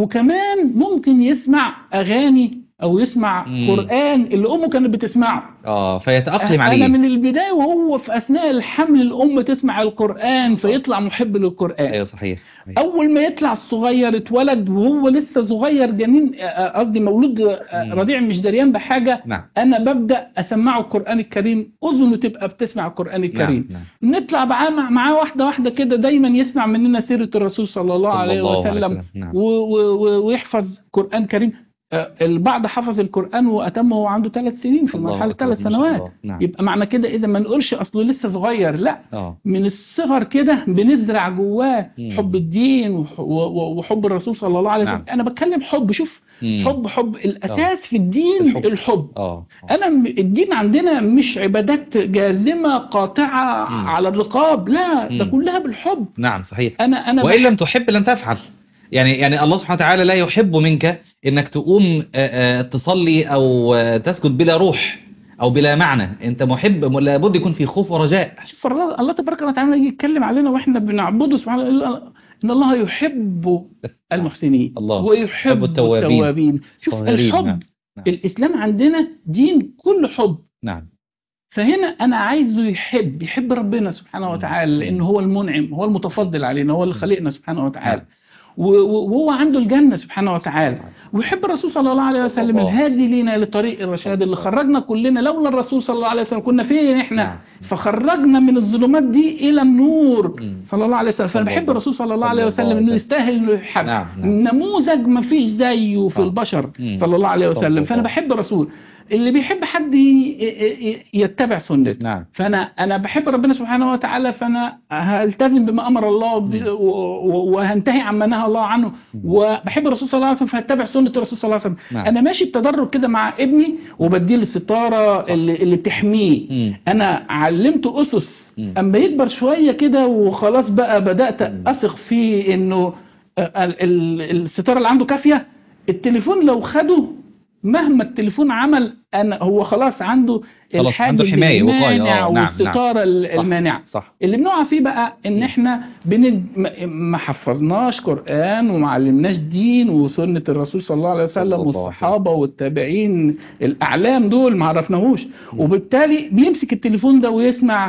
C: وكمان ممكن يسمع اغاني او يسمع
B: مم.
C: قران اللي امه كانت بتسمعه
B: اه فيتاقلم
C: انا
B: عليه
C: من البدايه وهو في اثناء الحمل الام تسمع القران فيطلع محب للقران
B: ايوه صحيح صحيح.
C: اول ما يطلع الصغير اتولد وهو لسه صغير جنين آه، قصدي مولود آه،
B: مم.
C: رضيع مش دريان بحاجه
B: نعم
C: انا ببدا اسمعه القران الكريم اذنه تبقى بتسمع القران الكريم
B: نعم نعم
C: نطلع معاه معاه واحده واحده كده دايما يسمع مننا سيره الرسول صلى الله
B: صلى
C: عليه
B: الله
C: وسلم
B: نعم
C: و- و- و- ويحفظ قران كريم آه، البعض حفظ القران واتمه وهو عنده ثلاث سنين في
B: الله
C: مرحله
B: أكبر،
C: ثلاث
B: ما شاء
C: سنوات
B: الله. نعم
C: يبقى معنى كده اذا ما نقولش اصله لسه صغير لا
B: اه
C: من الصغر كده بنزرع جواه
B: مم.
C: حب الدين وح- و- و- وحب الرسول صلى الله عليه وسلم
B: نعم.
C: انا بتكلم حب شوف
B: مم.
C: حب حب الاساس في الدين
B: الحب.
C: الحب,
B: اه
C: انا م- الدين عندنا مش عبادات جازمه قاطعه
B: مم.
C: على الرقاب لا ده
B: مم.
C: كلها بالحب
B: نعم صحيح
C: انا انا
B: وإن لم تحب لن تفعل يعني يعني الله سبحانه وتعالى لا يحب منك انك تقوم آه، آه، تصلي او آه، تسجد بلا روح او بلا معنى انت محب لابد يكون في خوف ورجاء
C: شوف الله, الله تبارك وتعالى يجي يتكلم علينا واحنا بنعبده سبحانه وتعالى ان الله يحب المحسنين
B: الله.
C: ويحب
B: يحب التوابين.
C: التوابين شوف
B: الصغيرين،
C: الحب
B: نعم. نعم.
C: الاسلام عندنا دين كله حب
B: نعم
C: فهنا انا عايزه يحب يحب ربنا سبحانه
B: مم.
C: وتعالى لان هو المنعم هو المتفضل علينا هو اللي خلقنا سبحانه وتعالى
B: نعم.
C: و- و- وهو عنده الجنه سبحانه وتعالى ويحب الرسول صلى الله عليه وسلم
B: الله.
C: الهادي لينا لطريق الرشاد اللي خرجنا كلنا لولا الرسول صلى الله عليه وسلم كنا فين احنا
B: نعم.
C: فخرجنا من الظلمات دي الى النور
B: مم.
C: صلى الله عليه وسلم فانا
B: صلى
C: بحب
B: الله-
C: الرسول صلى الله
B: صلى
C: عليه
B: الله
C: وسلم
B: عليه
C: انه
B: وسلم.
C: يستاهل انه يحب
B: نعم، نعم.
C: نموذج ما فيش زيه في
B: آه.
C: البشر
B: مم.
C: صلى الله عليه
B: صلى
C: وسلم
B: الله.
C: فانا بحب الرسول اللي بيحب حد ي- ي- ي- يتبع سنته
B: نعم
C: فانا انا بحب ربنا سبحانه وتعالى فانا هلتزم بما امر الله ب- و- و- وهنتهي عما نهى الله عنه وبحب الرسول صلى الله عليه وسلم فهتبع سنه الرسول صلى الله عليه وسلم
B: نعم.
C: انا ماشي بتدرج كده مع ابني وبديله الستاره اللي, اللي تحميه
B: مم.
C: انا علمته اسس
B: مم.
C: اما يكبر شويه كده وخلاص بقى بدات
B: مم.
C: اثق فيه انه آه، ال- ال- الستاره اللي عنده كافيه التليفون لو خده مهما التليفون عمل انا هو خلاص عنده
B: خلاص
C: الحاجز
B: عنده حماية، وقاية،
C: المانع
B: آه، نعم،
C: والستاره
B: صح.
C: المانعه
B: صح
C: اللي بنقع فيه بقى ان احنا بن... ما- ما حفظناش قرآن وما علمناش دين وسنة الرسول صلى الله عليه
B: صلى
C: وسلم
B: الله عليه
C: والصحابة والتابعين الأعلام دول ما عرفناهوش وبالتالي بيمسك التليفون ده ويسمع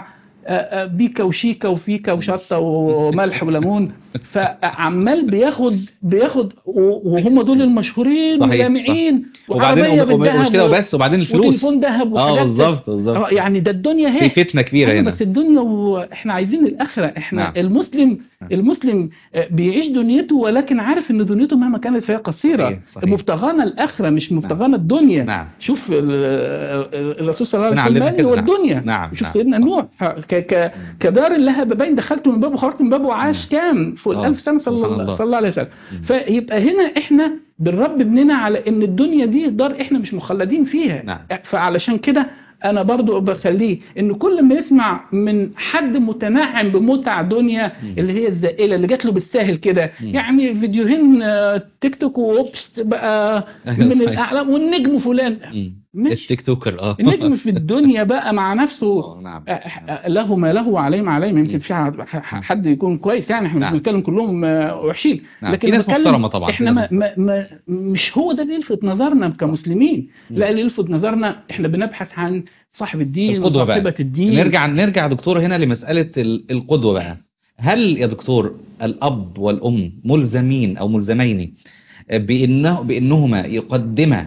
C: آه، آه، بيكا وشيكا وفيكا وشطه وملح وليمون فعمال بياخد بياخد و- وهم دول المشهورين
B: صحيح،
C: واللامعين
B: وبعدين
C: وعربيه
B: وب- وب- مش
C: بالذهب
B: كده
C: و-
B: وبس وبعدين الفلوس
C: وتليفون ذهب
B: اه
C: وحاجات
B: بالظبط
C: آه،
B: بالظبط
C: يعني ده الدنيا
B: في
C: هي
B: فتنه كبيره
C: أيوة
B: هنا
C: بس الدنيا واحنا عايزين الاخره احنا
B: نعم.
C: نعم. المسلم
B: نعم.
C: المسلم آه، بيعيش دنيته ولكن عارف ان دنيته مهما كانت فهي قصيره
B: صحيح، صحيح.
C: مبتغانا الاخره مش مبتغانا الدنيا
B: نعم
C: شوف ال- ال- الرسول صلى الله عليه
B: نعلمنا
C: وسلم
B: كده،
C: هو
B: نعم.
C: الدنيا
B: نعم،
C: شوف
B: نعم.
C: سيدنا نوح ك ك كدار لها بابين دخلت من باب وخرجت من باب وعاش كام فوق
B: آه،
C: الألف سنه صلى
B: سبحان
C: الله,
B: الله.
C: صلى الله عليه وسلم
B: مم.
C: فيبقى هنا احنا بنرب ابننا على ان الدنيا دي دار احنا مش مخلدين فيها
B: نعم.
C: فعلشان كده انا برضو بخليه ان كل ما يسمع من حد متنعم بمتع دنيا
B: مم.
C: اللي هي الزائله اللي جات له بالساهل كده
B: مم.
C: يعني فيديوهين آه، تيك توك واوبس بقى
B: أيوة،
C: من
B: صحيح.
C: الاعلام والنجم فلان
B: مم.
C: مش
B: التيك توكر اه
C: النجم في الدنيا بقى مع نفسه
B: آه، نعم
C: آه، آه، له ما له وعليه ما عليه ما يمكن في حد- حد يكون كويس يعني احنا مش
B: نعم.
C: بنتكلم كلهم آه، وحشين
B: نعم. في ناس
C: بتكلم
B: محترمة طبعا، في
C: احنا
B: ناس
C: ما ما ما مش هو ده اللي يلفت نظرنا كمسلمين
B: مم.
C: لا اللي يلفت نظرنا احنا بنبحث عن صاحب الدين
B: القدوة بقى.
C: وصاحبة الدين
B: نرجع نرجع دكتور هنا لمسألة ال- القدوة بقى هل يا دكتور الأب والأم ملزمين أو ملزمين بإنه بإنهما يقدما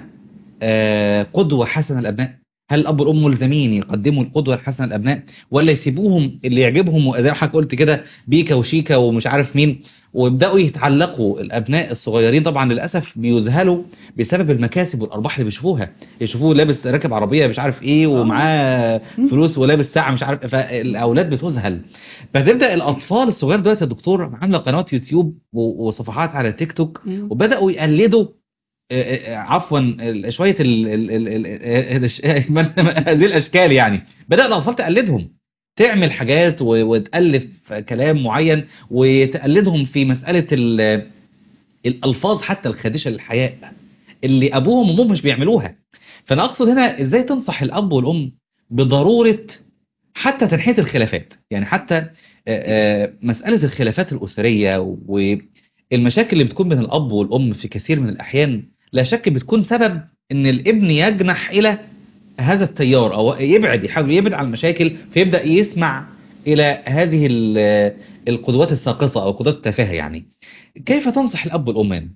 B: آه، قدوة حسنة للأبناء هل الأب والأم ملزمين يقدموا القدوة الحسنة للأبناء ولا يسيبوهم اللي يعجبهم زي ما حضرتك قلت كده بيكا وشيكا ومش عارف مين ويبدأوا يتعلقوا الأبناء الصغيرين طبعا للأسف بيذهلوا بسبب المكاسب والأرباح اللي بيشوفوها يشوفوه لابس راكب عربية مش عارف إيه ومعاه فلوس ولابس ساعة مش عارف فالأولاد بتذهل فتبدأ الأطفال الصغير دلوقتي يا دكتور عاملة قنوات يوتيوب و- وصفحات على تيك توك
C: مم.
B: وبدأوا يقلدوا آه، آه، عفوا ال- شوية ال- ال- ال- ال- ال- الش- هذه الأشكال يعني بدأ الأطفال تقلدهم تعمل حاجات و- وتألف كلام معين وتقلدهم في مسألة ال- الألفاظ حتى الخادشة للحياء اللي أبوهم وأمهم مش بيعملوها فأنا أقصد هنا إزاي تنصح الأب والأم بضرورة حتى تنحية الخلافات يعني حتى آه، آه، مسألة الخلافات الأسرية والمشاكل اللي بتكون بين الأب والأم في كثير من الأحيان لا شك بتكون سبب إن الابن يجنح إلى هذا التيار أو يبعد يحاول يبعد عن المشاكل فيبدأ يسمع إلى هذه ال- القدوات الساقطة أو قدوات التفاهة يعني كيف تنصح الأب والأم هنا؟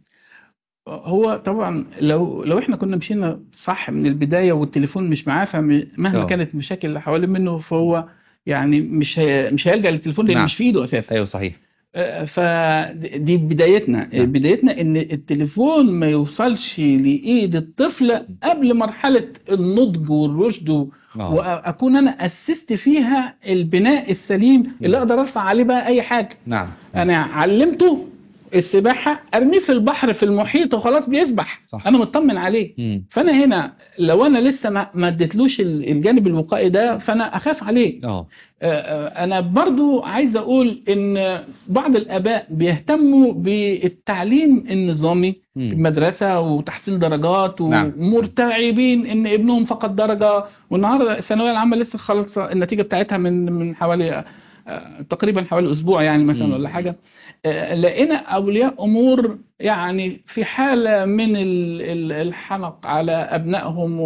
C: هو طبعا لو لو احنا كنا مشينا صح من البدايه والتليفون مش معاه فمهما
B: آه.
C: كانت المشاكل اللي حوالين منه فهو يعني مش هي مش هيلجأ للتليفون لان
B: نعم.
C: مش في ايده اساسا
B: أيوه صحيح
C: آه، فدي بدايتنا
B: نعم.
C: بدايتنا ان التليفون ما يوصلش لايد الطفل قبل مرحله النضج والرشد و-
B: آه.
C: واكون انا اسست فيها البناء السليم اللي اقدر ارفع عليه بقى اي حاجه
B: نعم
C: انا علمته السباحه ارميه في البحر في المحيط وخلاص بيسبح
B: صح.
C: انا مطمن عليه
B: مم.
C: فانا هنا لو انا لسه ما ما اديتلوش ال- الجانب الوقائي ده فانا اخاف عليه
B: اه
C: آه، آه، انا برضو عايز اقول ان بعض الاباء بيهتموا بالتعليم النظامي في
B: مم.
C: المدرسه وتحصيل درجات
B: نعم.
C: ومرتعبين ان ابنهم فقد درجه والنهارده الثانويه العامه لسه خلص النتيجه بتاعتها من من حوالي آه، تقريبا حوالي اسبوع يعني مثلا
B: مم.
C: ولا حاجه آه، لقينا اولياء امور يعني في حاله من ال- ال- الحنق على ابنائهم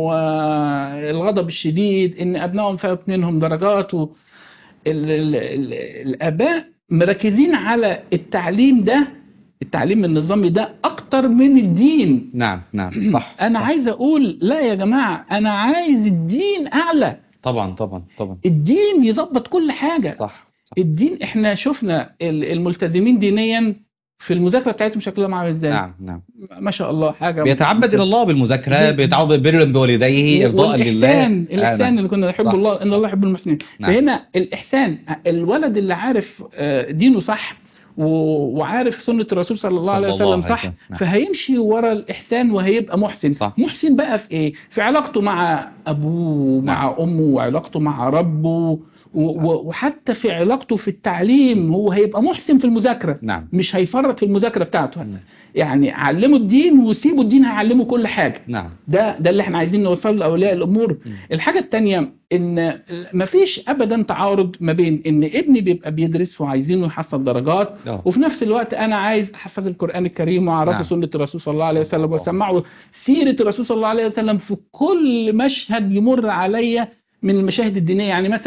C: والغضب الشديد ان ابنائهم فات منهم درجات و ال ال ال الاباء مركزين على التعليم ده التعليم النظامي ده اكتر من الدين
B: نعم نعم صح
C: انا
B: صح.
C: عايز اقول لا يا جماعه انا عايز الدين اعلى
B: طبعا طبعا طبعا
C: الدين يظبط كل حاجه
B: صح صح.
C: الدين احنا شفنا ال- الملتزمين دينيا في المذاكره بتاعتهم شكلهم عامل ازاي
B: نعم نعم
C: ما شاء الله حاجه
B: بيتعبد الى الله بالمذاكره
C: بي-
B: بيتعبد بر بوالديه ارضاء لله
C: والاحسان
B: آه،
C: الاحسان
B: نعم.
C: اللي كنا نحب
B: صح.
C: الله ان الله يحب المحسنين
B: نعم.
C: فهنا الاحسان الولد اللي عارف آه، دينه صح و- وعارف سنة الرسول صلى الله عليه
B: صلى الله
C: وسلم
B: عليه
C: صح
B: وسلم. نعم.
C: فهيمشي ورا الإحسان وهيبقى محسن
B: صح.
C: محسن بقى في إيه؟ في علاقته مع أبوه مع أمه وعلاقته مع ربه و- و- وحتى في علاقته في التعليم هو هيبقى محسن في المذاكرة
B: نعم
C: مش هيفرط في المذاكرة بتاعته
B: نعم.
C: يعني علمه الدين وسيبه الدين هيعلمه كل حاجة
B: نعم
C: ده ده اللي احنا عايزين نوصله لاولياء الامور
B: مم.
C: الحاجه الثانيه ان مفيش ابدا تعارض ما بين ان ابني بيبقى بيدرس وعايزينه يحصل درجات
B: آه.
C: وفي نفس الوقت انا عايز احفظ القران الكريم واعرفه
B: نعم.
C: سنه الرسول صلى الله عليه
B: صلى
C: وسلم
B: الله
C: واسمعه سيره الرسول صلى الله عليه وسلم في كل مشهد يمر عليا من المشاهد الدينيه يعني مثلا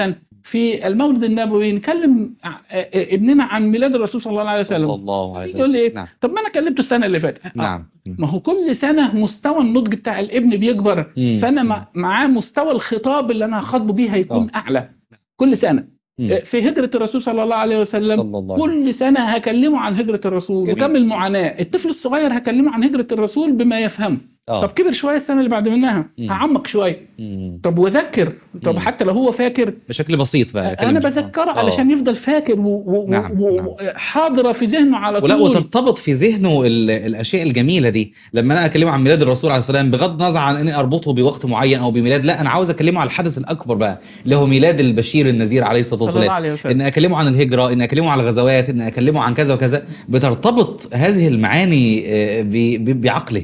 C: في المولد النبوي نكلم ع- آه، ابننا عن ميلاد الرسول صلى الله عليه
B: صلى
C: وسلم
B: الله عليه
C: يقول لي
B: وسلم
C: إيه؟
B: نعم
C: طب ما انا كلمته السنه اللي فاتت آه،
B: نعم
C: ما هو كل سنه مستوى النضج بتاع الابن بيكبر
B: مم.
C: فانا مع- معاه مستوى الخطاب اللي انا هخاطبه بيه هيكون اعلى كل سنه
B: مم.
C: آه، في هجره الرسول صلى الله عليه وسلم
B: صلى الله عليه وسلم.
C: كل سنه هكلمه عن هجره الرسول
B: جميل.
C: وكم المعاناه الطفل الصغير هكلمه عن هجره الرسول بما يفهمه
B: اه
C: طب كبر شويه السنه اللي بعد منها
B: مم.
C: هعمق شويه
B: مم.
C: طب وذكر طب
B: مم.
C: حتى لو هو فاكر
B: بشكل بسيط بقى
C: انا
B: كلمة.
C: بذكره
B: آه.
C: علشان يفضل فاكر و- و-
B: نعم،
C: و-
B: نعم.
C: وحاضره في ذهنه على
B: ولا
C: طول
B: وترتبط في ذهنه ال- الاشياء الجميله دي لما انا اكلمه عن ميلاد الرسول عليه السلام بغض النظر عن اني اربطه بوقت معين او بميلاد لا انا عاوز اكلمه على الحدث الاكبر بقى اللي هو ميلاد البشير النذير عليه الصلاه
C: صلى الله
B: والسلام
C: عليه وسلم
B: ان اكلمه عن الهجره ان اكلمه عن الغزوات ان اكلمه عن كذا وكذا بترتبط هذه المعاني آه، ب- ب- بعقله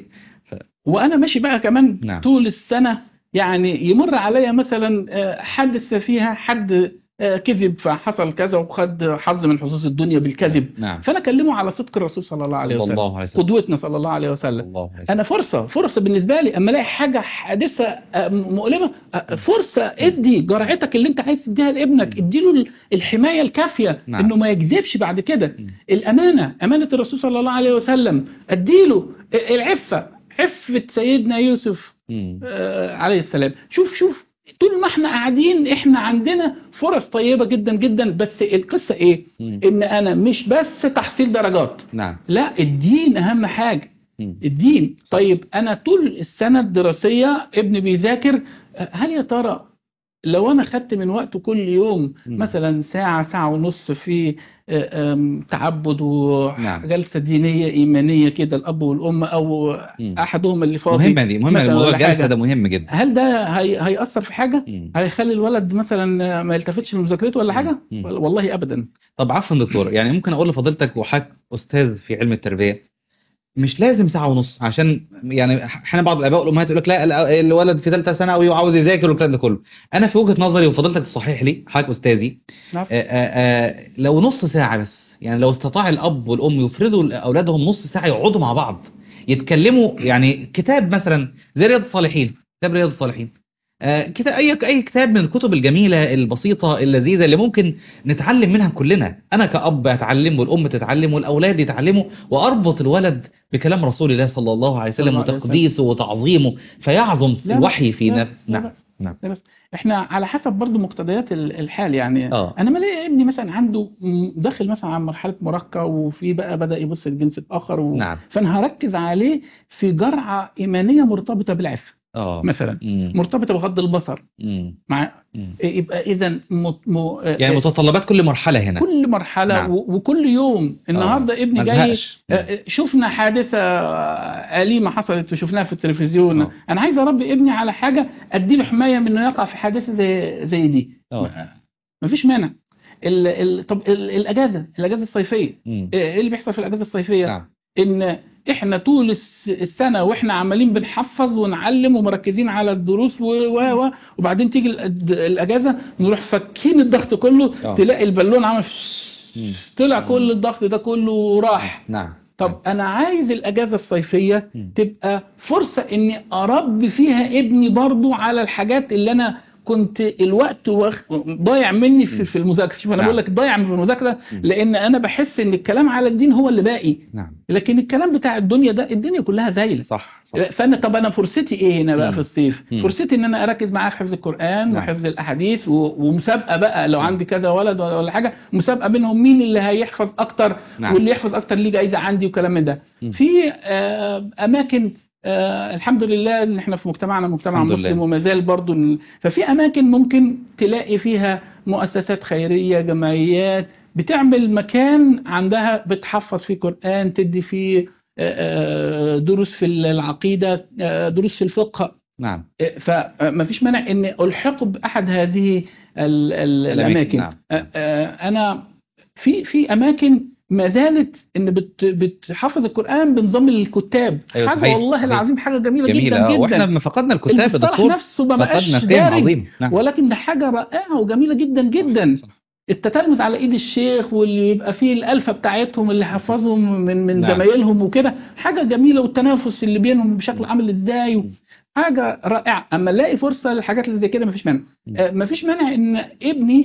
C: وانا ماشي بقى كمان
B: نعم.
C: طول السنه يعني يمر عليا مثلا آه، حادثه فيها حد آه، كذب فحصل كذا وخد حظ من حظوظ الدنيا بالكذب
B: نعم
C: فانا اكلمه على صدق الرسول صلى الله عليه
B: صلى
C: وسلم
B: الله عليه وسلم
C: قدوتنا صلى الله عليه
B: صلى
C: وسلم
B: الله عليه وسلم
C: انا فرصه فرصه بالنسبه لي اما الاقي حاجه حادثه آه، مؤلمه آه، فرصه ادي جرعتك اللي انت عايز تديها لابنك اديله ال- الحمايه الكافيه
B: نعم.
C: انه ما يكذبش بعد كده
B: مم.
C: الامانه امانه الرسول صلى الله عليه وسلم اديله العفه عفه سيدنا يوسف
B: مم.
C: آه، عليه السلام شوف شوف طول ما احنا قاعدين احنا عندنا فرص طيبه جدا جدا بس القصه ايه
B: مم.
C: ان انا مش بس تحصيل درجات
B: نعم
C: لا الدين اهم حاجه
B: مم.
C: الدين طيب انا طول السنه الدراسيه ابني بيذاكر هل يا ترى لو انا خدت من وقته كل يوم
B: مم.
C: مثلا ساعه ساعه ونص في آه، آم، تعبد
B: نعم.
C: وجلسه دينيه ايمانيه كده الاب والام او
B: مم.
C: احدهم اللي فاضي
B: مهمه دي مهمه
C: مثلاً
B: موضوع
C: ولا
B: الجلسه
C: حاجة.
B: ده مهم جدا
C: هل ده هي... هيأثر في حاجه
B: مم.
C: هيخلي الولد مثلا ما يلتفتش لمذاكرته ولا حاجه
B: مم.
C: والله ابدا
B: طب عفوا دكتور يعني ممكن اقول لفضيلتك وحضرتك استاذ في علم التربيه مش لازم ساعه ونص عشان يعني احيانا بعض الاباء والامهات يقول لك لا لا، الولد في ثالثه ثانوي وعاوز يذاكر والكلام ده كله انا في وجهه نظري وفضيلتك تصحح لي حضرتك استاذي
C: نعم.
B: آه، آه، آه، لو نص ساعه بس يعني لو استطاع الاب والام يفرضوا لاولادهم نص ساعه يقعدوا مع بعض يتكلموا يعني كتاب مثلا زي رياض الصالحين كتاب رياض الصالحين آه، كتاب اي اي كتاب من الكتب الجميله البسيطه اللذيذه اللي ممكن نتعلم منها كلنا انا كأب اتعلم والام تتعلم والاولاد يتعلموا واربط الولد بكلام رسول الله صلى الله عليه
C: صلى
B: وسلم
C: الله عليه وسلم.
B: وتقديسه وتعظيمه فيعظم
C: لا
B: الوحي في
C: لا
B: نفس
C: لا
B: نعم
C: بأس.
B: نعم
C: لا بس احنا على حسب برضو مقتضيات ال- الحال يعني
B: اه
C: انا ما الاقي ابني مثلا عنده م- داخل مثلا عن مرحله مراهقه وفي بقى بدا يبص للجنس الاخر و...
B: نعم
C: فانا هركز عليه في جرعه ايمانيه مرتبطه بالعفه
B: اه
C: مثلا
B: مم.
C: مرتبطه بغض البصر
B: مم.
C: مع
B: مم.
C: يبقى اذا م... م...
B: يعني متطلبات كل مرحله هنا
C: كل مرحله
B: نعم.
C: و... وكل يوم النهارده
B: ما
C: ابني جاي
B: ازهقش
C: آه، شفنا حادثة آه، أليمة حصلت وشفناها في التلفزيون
B: آه.
C: أنا عايز أربي ابني على حاجة أديله حماية من إنه يقع في حادثة زي زي دي
B: اه
C: مفيش مانع ال... ال... طب ال... الأجازة الأجازة الصيفية
B: مم.
C: إيه اللي بيحصل في الأجازة الصيفية
B: نعم
C: إن إحنا طول الس- السنة وإحنا عمالين بنحفظ ونعلم ومركزين على الدروس و... و... و... وبعدين تيجي الأد- الأجازة نروح فكين الضغط كله
B: آه.
C: تلاقي البالون عمل
B: مم.
C: طلع كل الضغط ده كله راح
B: نعم
C: طب انا عايز الاجازه الصيفيه
B: مم.
C: تبقى فرصه اني اربي فيها ابني برضو على الحاجات اللي انا كنت الوقت واخ- ضايع مني في
B: مم.
C: في المذاكره شوف انا
B: نعم.
C: بقول لك ضايع في المذاكره
B: مم.
C: لان انا بحس ان الكلام على الدين هو اللي باقي
B: نعم
C: لكن الكلام بتاع الدنيا ده الدنيا كلها زايله
B: صح صح
C: فانا طب انا فرصتي ايه هنا بقى
B: مم.
C: في الصيف
B: مم.
C: فرصتي ان انا اركز معاه في حفظ القران
B: نعم.
C: وحفظ الاحاديث و- ومسابقه بقى لو
B: مم.
C: عندي كذا ولد ولا ولا حاجه مسابقه بينهم مين اللي هيحفظ اكتر
B: نعم.
C: واللي يحفظ اكتر ليه جايزه عندي وكلام من ده
B: مم.
C: في آه، اماكن آه الحمد لله ان احنا في مجتمعنا مجتمع
B: الحمد
C: مسلم
B: لله.
C: وما زال برضه ال- ففي اماكن ممكن تلاقي فيها مؤسسات خيريه جمعيات بتعمل مكان عندها بتحفظ فيه قران تدي فيه آه، آه، دروس في العقيده آه، دروس في الفقه
B: نعم
C: فما فيش مانع ان الحق باحد هذه ال- ال- الاماكن
B: نعم
C: آه، آه، انا في في اماكن ما زالت ان بت بتحفظ القران بنظام الكتاب
B: أيوة
C: حاجه
B: صحيح،
C: والله
B: صحيح.
C: العظيم حاجه جميله,
B: جميلة
C: جدا
B: آه،
C: جدا
B: واحنا ما فقدنا الكتاب يا
C: المصطلح
B: دكتور
C: نفسه ما بقاش
B: فقدنا قيم
C: دارج
B: عظيم نعم
C: ولكن ده حاجه رائعه وجميله جدا جدا
B: صح.
C: التتلمذ على ايد الشيخ واللي يبقى فيه الالفه بتاعتهم اللي حفظهم من من
B: نعم.
C: زمايلهم وكده حاجه جميله والتنافس اللي بينهم بشكل عامل ازاي و- حاجه رائعه اما الاقي فرصه للحاجات اللي زي كده مفيش مانع
B: م.
C: آه، مفيش مانع ان ابني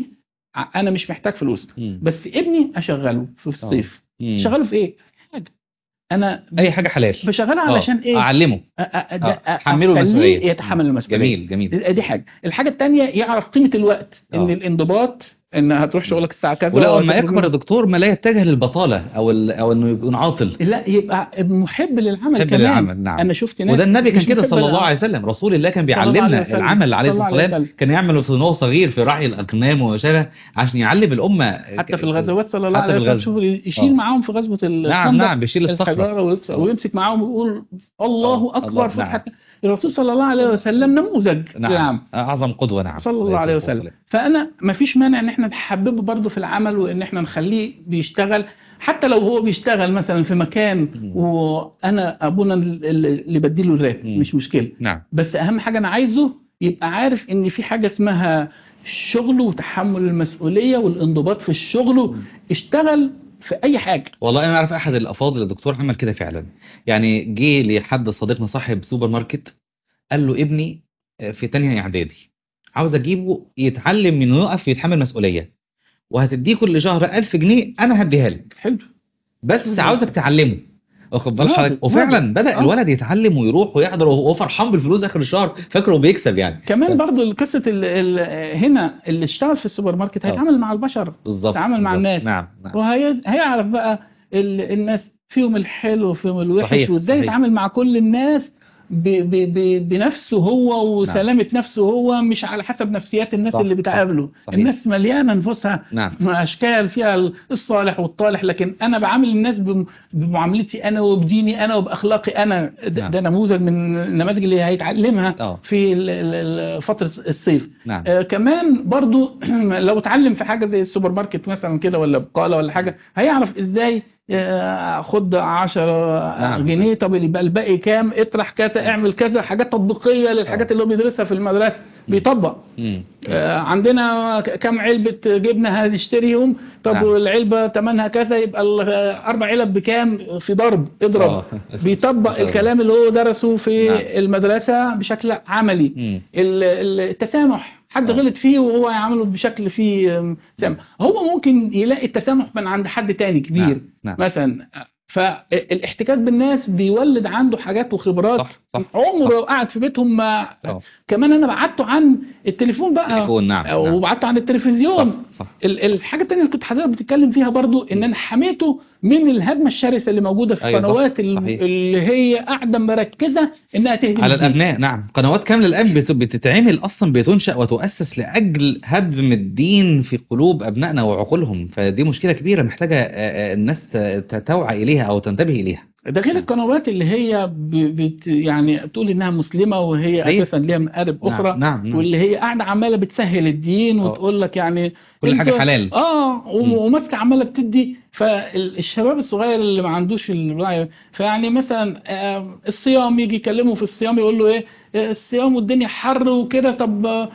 C: ع- انا مش محتاج فلوس
B: مم.
C: بس ابني اشغله في الصيف
B: مم.
C: شغله في ايه حاجه انا
B: اي حاجه حلال
C: بشغله
B: آه.
C: علشان ايه
B: اعلمه
C: أ- أ- ده-
B: آه.
C: أ-
B: حمله
C: أخليه
B: المسؤوليه
C: يتحمل المسؤوليه
B: جميل جميل
C: دي حاجه الحاجه الثانيه يعرف قيمه الوقت ان
B: آه.
C: الانضباط ان هتروح شغلك الساعه كذا
B: ولا لما
C: وهتخرج
B: يكبر
C: من-
B: الدكتور ما لا يتجه للبطاله او ال... او انه يكون عاطل
C: لا يبقى محب للعمل
B: محب
C: كمان
B: للعمل، نعم.
C: انا شفت ناس
B: وده النبي كان
C: مش
B: كده
C: محب
B: صلى الله
C: للعمل.
B: عليه وسلم رسول الله كان
C: صلى الله عليه
B: بيعلمنا
C: وسلم.
B: العمل عليه
C: صلى
B: الصلاه
C: الله عليه
B: والسلام
C: وسلم.
B: كان يعمل في وهو صغير في رعي الاغنام وما شابه عشان يعلم الامه
C: حتى في الغزوات صلى الله
B: حتى
C: عليه
B: في
C: وسلم
B: الغزو.
C: شوف يشيل
B: آه.
C: معاهم في غزوه الخندق
B: نعم نعم بيشيل الصخره
C: الحجاره ويكس- ويمسك معاهم ويقول الله
B: آه، الله،
C: اكبر
B: نعم.
C: فتحة الرسول صلى الله عليه وسلم نموذج
B: نعم
C: للعمل
B: اعظم قدوه نعم
C: صلى الله عليه وسلم فانا ما فيش مانع ان احنا نحببه برضه في العمل وان احنا نخليه بيشتغل حتى لو هو بيشتغل مثلا في مكان
B: مم.
C: وانا ابونا اللي بديله الراتب
B: مم.
C: مش مشكله
B: نعم
C: بس اهم حاجه انا عايزه يبقى عارف ان في حاجه اسمها الشغل وتحمل المسؤوليه والانضباط في الشغل اشتغل في اي حاجه
B: والله انا اعرف احد الافاضل الدكتور عمل كده فعلا يعني جه لحد صديقنا صاحب سوبر ماركت قال له ابني في تانية اعدادي عاوز اجيبه يتعلم انه يقف يتحمل مسؤوليه وهتديه كل شهر 1000 جنيه انا هديها لك
C: حلو
B: بس
C: مم.
B: عاوزك تعلمه واخد بال
C: واجب،
B: حضرتك وفعلا
C: واجب.
B: بدا
C: آه.
B: الولد يتعلم ويروح ويحضر وهو فرحان بالفلوس اخر الشهر فاكره بيكسب يعني
C: كمان برضو قصه ال ال هنا اللي اشتغل في السوبر ماركت
B: آه.
C: هيتعامل مع البشر
B: بالظبط
C: يتعامل مع
B: بالظبط.
C: الناس.
B: نعم نعم
C: وهيعرف بقى ال الناس فيهم الحلو وفيهم الوحش
B: صحيح،
C: وازاي
B: صحيح.
C: يتعامل مع كل الناس ب ب ب بنفسه هو وسلامه نفسه هو مش على حسب نفسيات الناس
B: صح،
C: اللي
B: صح،
C: بتقابله
B: صحيح.
C: الناس مليانه نفوسها
B: نعم
C: اشكال فيها الصالح والطالح لكن انا بعامل الناس بم- بمعاملتي انا وبديني انا وباخلاقي انا ده,
B: نعم.
C: ده نموذج من النماذج اللي هيتعلمها
B: اه
C: في ال- ال- ال- فتره الصيف
B: نعم
C: آه كمان برضو لو اتعلم في حاجه زي السوبر ماركت مثلا كده ولا بقاله ولا حاجه هيعرف ازاي آه، خد 10
B: نعم.
C: جنيه طب يبقى الباقي كام اطرح كذا اعمل كذا حاجات تطبيقيه للحاجات
B: آه.
C: اللي هو بيدرسها في المدرسه بيطبق
B: مم.
C: آه، عندنا ك- كم علبة جبنة هنشتريهم طب
B: نعم.
C: والعلبة تمنها كذا يبقى الأربع علب بكام في ضرب اضرب
B: آه.
C: بيطبق
B: ما شاء الله.
C: الكلام اللي هو درسه في
B: نعم.
C: المدرسة بشكل عملي
B: مم.
C: ال- ال- التسامح حد
B: آه.
C: غلط فيه وهو يعمله بشكل فيه آم، سامح هو ممكن يلاقي التسامح من عند حد تاني كبير
B: نعم. نعم.
C: مثلا فالاحتكاك بالناس بيولد عنده حاجات وخبرات
B: صح صح
C: عمره لو قعد في بيتهم ما
B: آه.
C: كمان انا بعدته عن التليفون بقى
B: تليفون نعم نعم.
C: وبعدته عن التلفزيون
B: صح صح
C: ال- الحاجه الثانيه اللي كنت حضرتك بتتكلم فيها برضو ان انا حميته من الهجمه الشرسه اللي موجوده في
B: أيوة، صح،
C: القنوات ال-
B: صحيح.
C: اللي هي قاعده مركزه انها تهدم
B: على
C: الدين.
B: الابناء نعم قنوات كامله الان بت- بتتعمل اصلا بتنشا وتؤسس لاجل هدم الدين في قلوب ابنائنا وعقولهم فدي مشكله كبيره محتاجه آه، آه، الناس ت- ت- توعى اليها او تنتبه اليها
C: ده غير القنوات اللي هي ب... بت... يعني بتقول انها مسلمه وهي
B: أيوة.
C: اساسا ليها مقارب اخرى
B: نعم نعم, نعم.
C: واللي هي قاعده عماله بتسهل الدين
B: آه.
C: وتقول لك يعني
B: كل حاجه
C: انت-
B: حلال
C: اه
B: مم.
C: و- وماسكه عماله بتدي فالشباب الصغير اللي ما عندوش الوعي فيعني مثلا آه، الصيام يجي يكلمه في الصيام يقول له ايه آه، الصيام والدنيا حر وكده طب آه،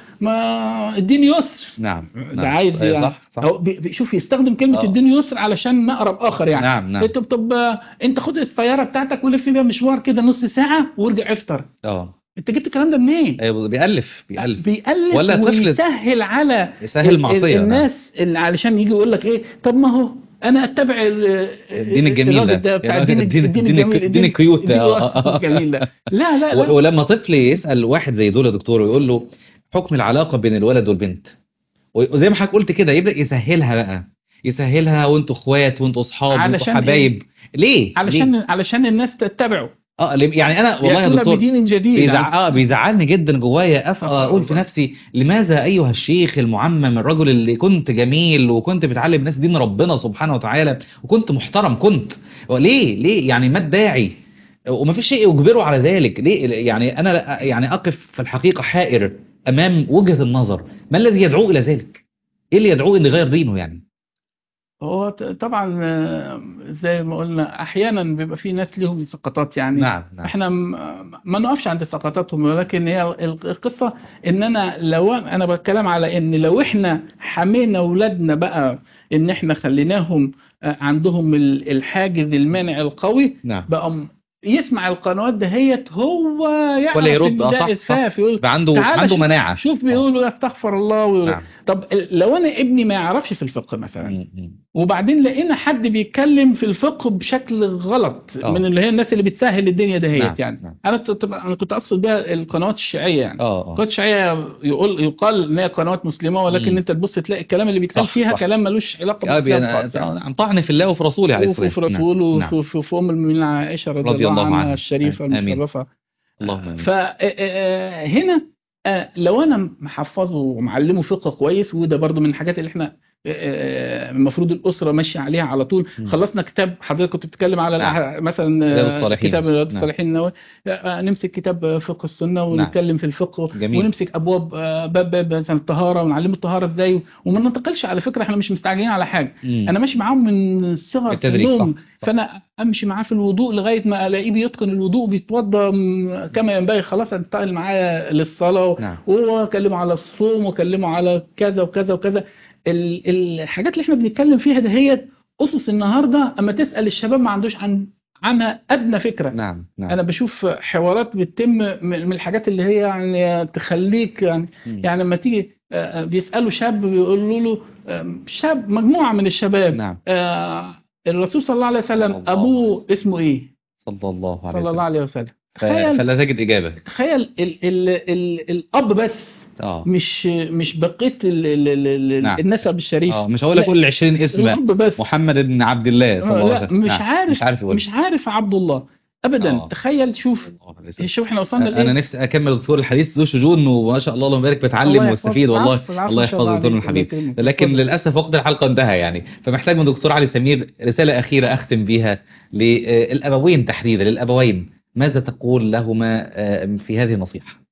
C: ما الدين يسر
B: نعم
C: ده
B: نعم.
C: عايز
B: أيوة،
C: يعني
B: صح صح
C: أو بي- بي- شوف يستخدم كلمه
B: آه.
C: الدين يسر علشان نقرب اخر يعني
B: نعم نعم
C: طب طب آه، انت خد السياره بتاعتك ولف بيها مشوار كده نص ساعه وارجع افطر
B: اه
C: انت جبت الكلام ده منين؟
B: أيوة، بيألف بيألف
C: بيقلل
B: ولا طفل
C: ويسهل على
B: يسهل
C: ال-
B: المعصيه
C: ال-
B: نعم.
C: الناس اللي علشان يجي يقول لك ايه طب ما هو انا اتبع ال-
B: الدين الجميل
C: الراجل
B: ده.
C: ده بتاع
B: الراجل
C: الدين
B: الدين-
C: الدين
B: الدين-
C: الجميل
B: الدين الكيوت ده. آه.
C: الجميل ده لا لا
B: و-
C: لا
B: ولما طفل يسأل واحد زي دول يا دكتور ويقول له حكم العلاقة بين الولد والبنت وزي ما حضرتك قلت كده يبدأ يسهلها بقى يسهلها وانتوا اخوات وانتوا اصحاب وانتوا
C: علشان
B: حبايب ليه؟ ليه؟
C: علشان علشان الناس تتبعه
B: اه ليه؟ يعني انا والله يا
C: يأتون
B: دكتور
C: بدين جديد
B: بيزع... اه بيزعلني جدا جوايا أف...
C: آه،
B: اقول في
C: آه.
B: نفسي لماذا ايها الشيخ المعمم الرجل اللي كنت جميل وكنت بتعلم الناس دين ربنا سبحانه وتعالى وكنت محترم كنت ليه ليه يعني ما الداعي وما فيش شيء يجبره على ذلك ليه يعني انا يعني اقف في الحقيقه حائر امام وجهه النظر ما الذي يدعوه الى ذلك ايه اللي يدعوه ان يغير دينه يعني
C: هو ت- طبعا آه، زي ما قلنا احيانا بيبقى في ناس ليهم سقطات يعني
B: نعم نعم
C: احنا م- ما نقفش عند سقطاتهم ولكن هي ال- القصه ان انا لو انا بتكلم على ان لو احنا حمينا اولادنا بقى ان احنا خليناهم آه، عندهم ال- الحاجز المانع القوي
B: نعم
C: بقى م- يسمع القنوات دهيت هو يعرف
B: ولا يرد،
C: إن
B: آه،
C: ده
B: صح، صح.
C: اسفاف يقول
B: يبقى عنده
C: تعالى
B: عنده
C: شوف-
B: مناعة
C: شوف بيقولوا استغفر الله ويقول
B: نعم
C: طب لو انا ابني ما يعرفش في الفقه مثلا
B: مم. مم.
C: وبعدين لقينا حد بيتكلم في الفقه بشكل غلط
B: آه.
C: من اللي هي الناس اللي بتسهل الدنيا دهيت
B: نعم،
C: يعني
B: نعم.
C: انا كنت انا كنت اقصد بيها القنوات الشيعيه يعني
B: اه اه
C: القنوات الشيعيه يقول يقال ان هي قنوات مسلمه ولكن
B: مم.
C: انت تبص تلاقي الكلام اللي بيتقال
B: صح،
C: فيها
B: صح.
C: كلام ملوش علاقه
B: آه،
C: بالاسلام
B: بي-
C: خالص يعني.
B: عن طعن في الله وفي رسوله عليه الصلاة
C: وفي
B: والسلام
C: رسوله
B: نعم.
C: وفي في ام المؤمنين عائشه رضي,
B: رضي
C: الله
B: الله
C: عنها
B: عنها.
C: الشريفه
B: آمين.
C: المشرفه
B: اللهم آمين.
C: فهنا لو انا محفظه ومعلمه فقه كويس وده برضو من الحاجات اللي احنا آه، المفروض الاسره ماشيه عليها على طول
B: مم.
C: خلصنا كتاب حضرتك كنت بتتكلم على
B: نعم.
C: الأح- مثلا
B: رياض
C: آه،
B: الصالحين.
C: كتاب رياض
B: نعم.
C: الصالحين النووي آه، نمسك كتاب فقه السنه ونتكلم في الفقه
B: جميل.
C: ونمسك ابواب آه، باب باب مثلا الطهاره ونعلمه الطهاره ازاي وما ننتقلش على فكره احنا مش مستعجلين على حاجه
B: مم.
C: انا ماشي معاهم من صغر
B: بالتدريج، صح،
C: سنهم
B: صح.
C: فانا امشي معاه في الوضوء لغايه ما الاقيه بيتقن الوضوء بيتوضا م- كما ينبغي خلاص انتقل معاه للصلاه
B: نعم
C: وهو اكلمه على الصوم واكلمه على كذا وكذا وكذا ال- الحاجات اللي احنا بنتكلم فيها دهيت اسس النهارده اما تسال الشباب ما عندوش عن عنها ادنى فكره
B: نعم نعم
C: انا بشوف حوارات بتتم من من الحاجات اللي هي يعني تخليك يعني
B: مم.
C: يعني لما تيجي آه، آه، بيسالوا شاب بيقولوا له آه، شاب مجموعه من الشباب
B: نعم
C: آه، الرسول صلى الله عليه
B: صلى
C: وسلم
B: الله عليه
C: ابوه
B: وسلم.
C: اسمه ايه
B: صلى الله عليه
C: صلى الله
B: وسلم
C: عليه وسلم
B: ف-
C: تخيل
B: فلا تجد إجابة
C: تخيل ال ال ال الاب بس
B: اه
C: مش مش بقيه ال ال ال
B: نعم.
C: النسب الشريف
B: اه مش هقول لك
C: لا.
B: كل 20 اسم
C: الاب بس
B: محمد بن عبد الله صلى الله عليه
C: لا
B: وسلم
C: مش
B: نعم.
C: عارف
B: مش عارف يقول
C: مش عارف عبد الله ابدا
B: آه.
C: تخيل شوف
B: صلى الله عليه وسلم.
C: شوف احنا وصلنا
B: انا
C: لايه
B: نفسي اكمل دكتور الحديث ذو شجون وما شاء الله اللهم بارك بتعلم
C: الله
B: واستفيد
C: يحفظك.
B: والله
C: العفو، العفو
B: الله
C: إن شاء
B: يحفظه دكتور
C: عليك.
B: الحبيب
C: الله يكرمك.
B: لكن
C: اتفضل.
B: للاسف وقت الحلقه انتهى يعني فمحتاج من دكتور علي سمير رساله اخيره اختم بيها للابوين تحديدا للابوين ماذا تقول لهما آه، في هذه النصيحه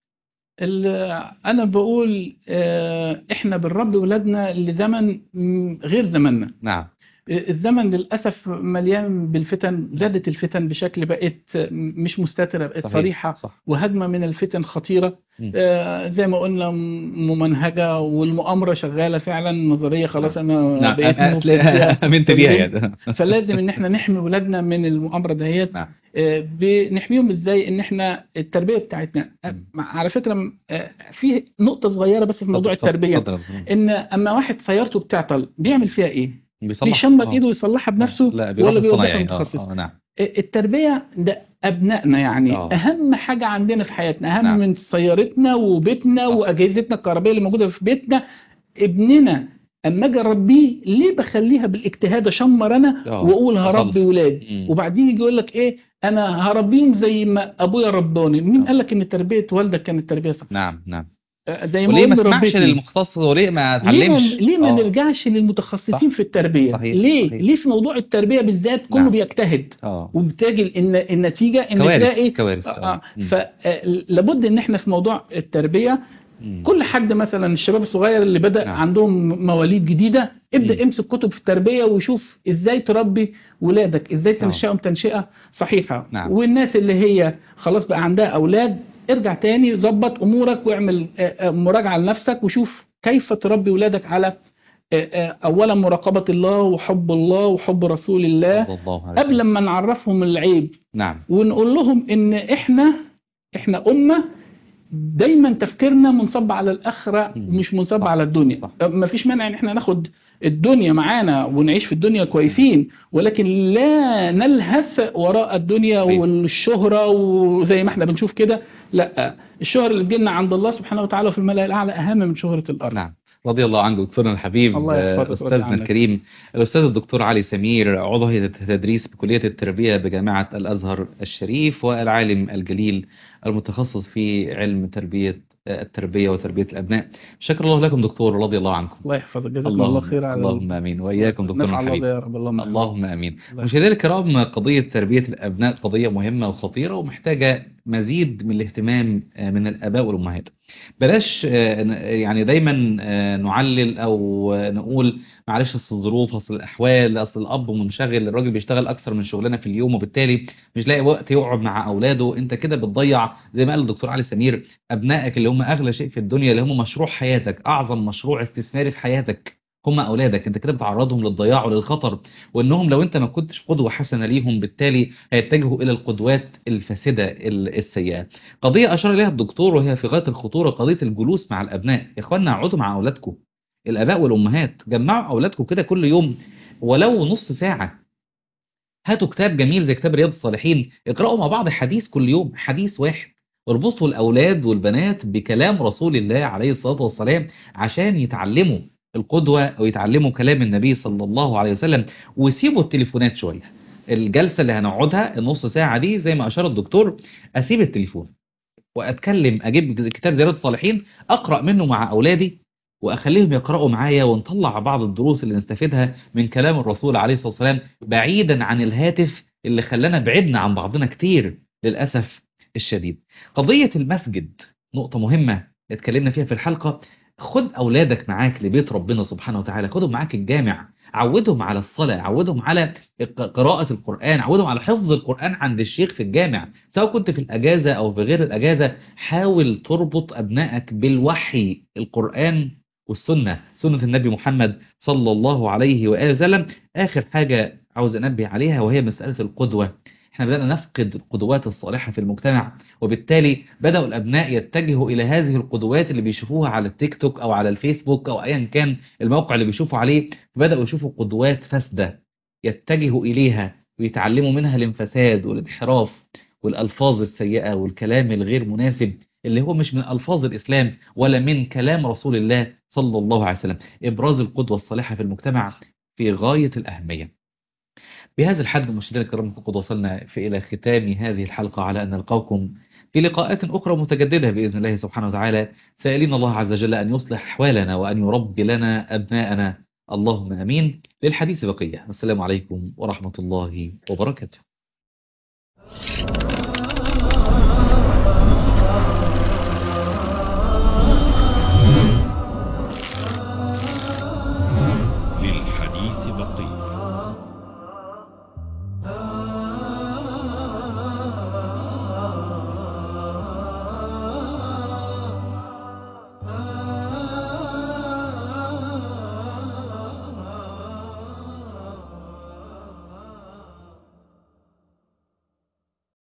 C: ال- انا بقول آه، احنا بنربي ولادنا لزمن م- غير زماننا
B: نعم
C: الزمن للاسف مليان بالفتن زادت الفتن بشكل بقت مش مستتره بقت
B: صحيح.
C: صريحه
B: صح
C: وهجمه من الفتن خطيره
B: مم.
C: آه، زي ما قلنا م- ممنهجه والمؤامره شغاله فعلا نظريه خلاص انا
B: نعم
C: بقيت
B: أ-
C: مفلس
B: أ- امنت بيها
C: تمام؟
B: يعني
C: فلازم ان احنا نحمي ولادنا من المؤامره دهيت
B: نعم
C: آه، بنحميهم ازاي ان احنا التربيه بتاعتنا آه،
B: مم.
C: مع- على فكره آه، في نقطه صغيره بس في موضوع
B: اتفضل-
C: التربيه
B: اتفضل.
C: ان اما واحد سيارته بتعطل بيعمل فيها ايه
B: بيصلح
C: بيشمر
B: آه.
C: ايده ويصلحها بنفسه
B: لا بيروح
C: ولا بيوديها
B: الصنايعي آه،
C: متخصص
B: آه، نعم
C: التربيه ده ابنائنا يعني
B: آه.
C: اهم حاجه عندنا في حياتنا اهم
B: نعم.
C: من سيارتنا وبيتنا
B: صح.
C: واجهزتنا الكهربائيه اللي موجوده في بيتنا ابننا اما اجي اربيه ليه بخليها بالاجتهاد اشمر انا
B: آه.
C: واقول هربي
B: أصلح.
C: ولادي
B: مم.
C: وبعدين يجي يقول لك ايه انا هربيهم زي ما ابويا رباني مين
B: آه.
C: قال لك ان تربيه والدك كانت تربيه صح
B: نعم نعم
C: آه، زي ما
B: وليه ما
C: امي
B: اسمعش
C: ربتني
B: للمختص وليه ما
C: ليه ما,
B: اتعلمش
C: ليه ما
B: آه.
C: نرجعش للمتخصصين
B: صح.
C: في التربيه
B: صحيح.
C: ليه
B: صحيح.
C: ليه في موضوع التربيه بالذات كله
B: نعم.
C: بيجتهد
B: اه
C: وبتجي الن- النتيجه ان
B: كوارث
C: تلاقي
B: كوارث
C: آه
B: مم.
C: فلابد ان احنا في موضوع التربيه
B: مم.
C: كل حد مثلا الشباب الصغير اللي بدا
B: نعم.
C: عندهم مواليد جديده ابدا
B: مم.
C: امسك كتب في التربيه وشوف ازاي تربي ولادك ازاي
B: آه.
C: تنشئهم تنشئه صحيحه
B: نعم.
C: والناس اللي هي خلاص بقى عندها اولاد ارجع تاني ظبط امورك واعمل آه، آه، مراجعه لنفسك وشوف كيف تربي ولادك على آه، آه، اولا مراقبه الله وحب الله وحب رسول الله
B: صلى الله عليه
C: قبل
B: وسلم.
C: ما نعرفهم العيب
B: نعم
C: ونقول لهم ان احنا احنا امه دايما تفكيرنا منصب على الاخره
B: مم.
C: ومش منصب
B: صح.
C: على الدنيا
B: صح.
C: ما فيش مانع ان احنا ناخد الدنيا معانا ونعيش في الدنيا كويسين ولكن لا نلهث وراء الدنيا
B: أيوة.
C: والشهره وزي ما احنا بنشوف كده لا الشهره اللي تجينا عند الله سبحانه وتعالى وفي الملأ الاعلى اهم من شهره الارض
B: نعم رضي الله عنك دكتورنا الحبيب
C: الله يحفظك
B: آه،
C: ويرضى
B: أستاذنا
C: عنك.
B: الكريم الأستاذ الدكتور علي سمير عضو هيئة التدريس بكلية التربية بجامعة الأزهر الشريف والعالم الجليل المتخصص في علم تربية آه، التربية وتربية الأبناء شكر الله لكم دكتور رضي الله عنكم
C: الله يحفظك جزاكم الله خير على
B: اللهم آمين وإياكم دكتورنا
C: نفع الله
B: الحبيب
C: بها يا رب اللهم آمين.
B: اللهم امين
C: الله
B: مشاهدينا الكرام قضيه تربيه الابناء قضيه مهمه وخطيره ومحتاجه مزيد من الاهتمام آه، من الاباء والامهات بلاش آه، ن- يعني دايما آه، نعلل او آه، نقول معلش اصل الظروف اصل الاحوال اصل الاب منشغل الراجل بيشتغل اكثر من شغلانه في اليوم وبالتالي مش لاقي وقت يقعد مع اولاده انت كده بتضيع زي ما قال الدكتور علي سمير ابنائك اللي هم اغلى شيء في الدنيا اللي هم مشروع حياتك اعظم مشروع استثماري في حياتك هم أولادك أنت كده بتعرضهم للضياع وللخطر وأنهم لو أنت ما كنتش قدوة حسنة ليهم بالتالي هيتجهوا إلى القدوات الفاسدة ال- السيئة قضية أشار إليها الدكتور وهي في غاية الخطورة قضية الجلوس مع الأبناء يا إخواننا اقعدوا مع أولادكم الآباء والأمهات جمعوا أولادكم كده كل يوم ولو نص ساعة هاتوا كتاب جميل زي كتاب رياض الصالحين اقرأوا مع بعض حديث كل يوم حديث واحد اربطوا الأولاد والبنات بكلام رسول الله عليه الصلاة والسلام عشان يتعلموا القدوة أو يتعلموا كلام النبي صلى الله عليه وسلم ويسيبوا التليفونات شوية الجلسة اللي هنقعدها النص ساعة دي زي ما أشار الدكتور أسيب التليفون وأتكلم أجيب كتاب زي رياض الصالحين أقرأ منه مع أولادي وأخليهم يقرأوا معايا ونطلع بعض الدروس اللي نستفيدها من كلام الرسول عليه الصلاة والسلام بعيدا عن الهاتف اللي خلانا بعدنا عن بعضنا كتير للأسف الشديد قضية المسجد نقطة مهمة اتكلمنا فيها في الحلقة خد أولادك معاك لبيت ربنا سبحانه وتعالى خدهم معاك الجامع عودهم على الصلاة عودهم على قراءة القرآن عودهم على حفظ القرآن عند الشيخ في الجامع سواء كنت في الأجازة أو في غير الأجازة حاول تربط أبنائك بالوحي القرآن والسنة سنة النبي محمد صلى الله عليه وآله وسلم آخر حاجة عاوز أنبه عليها وهي مسألة القدوة احنا بدأنا نفقد القدوات الصالحة في المجتمع وبالتالي بدأوا الأبناء يتجهوا إلى هذه القدوات اللي بيشوفوها على التيك توك أو على الفيسبوك أو أيا كان الموقع اللي بيشوفوا عليه بدأوا يشوفوا قدوات فاسدة يتجهوا إليها ويتعلموا منها الانفساد والانحراف والألفاظ السيئة والكلام الغير مناسب اللي هو مش من ألفاظ الإسلام ولا من كلام رسول الله صلى الله عليه وسلم إبراز القدوة الصالحة في المجتمع في غاية الأهمية بهذا الحد مشاهدينا الكرام قد وصلنا في إلى ختام هذه الحلقة على أن نلقاكم في لقاءات أخرى متجددة بإذن الله سبحانه وتعالى سائلين الله عز وجل أن يصلح أحوالنا وأن يربي لنا أبناءنا اللهم أمين للحديث بقية السلام عليكم ورحمة الله وبركاته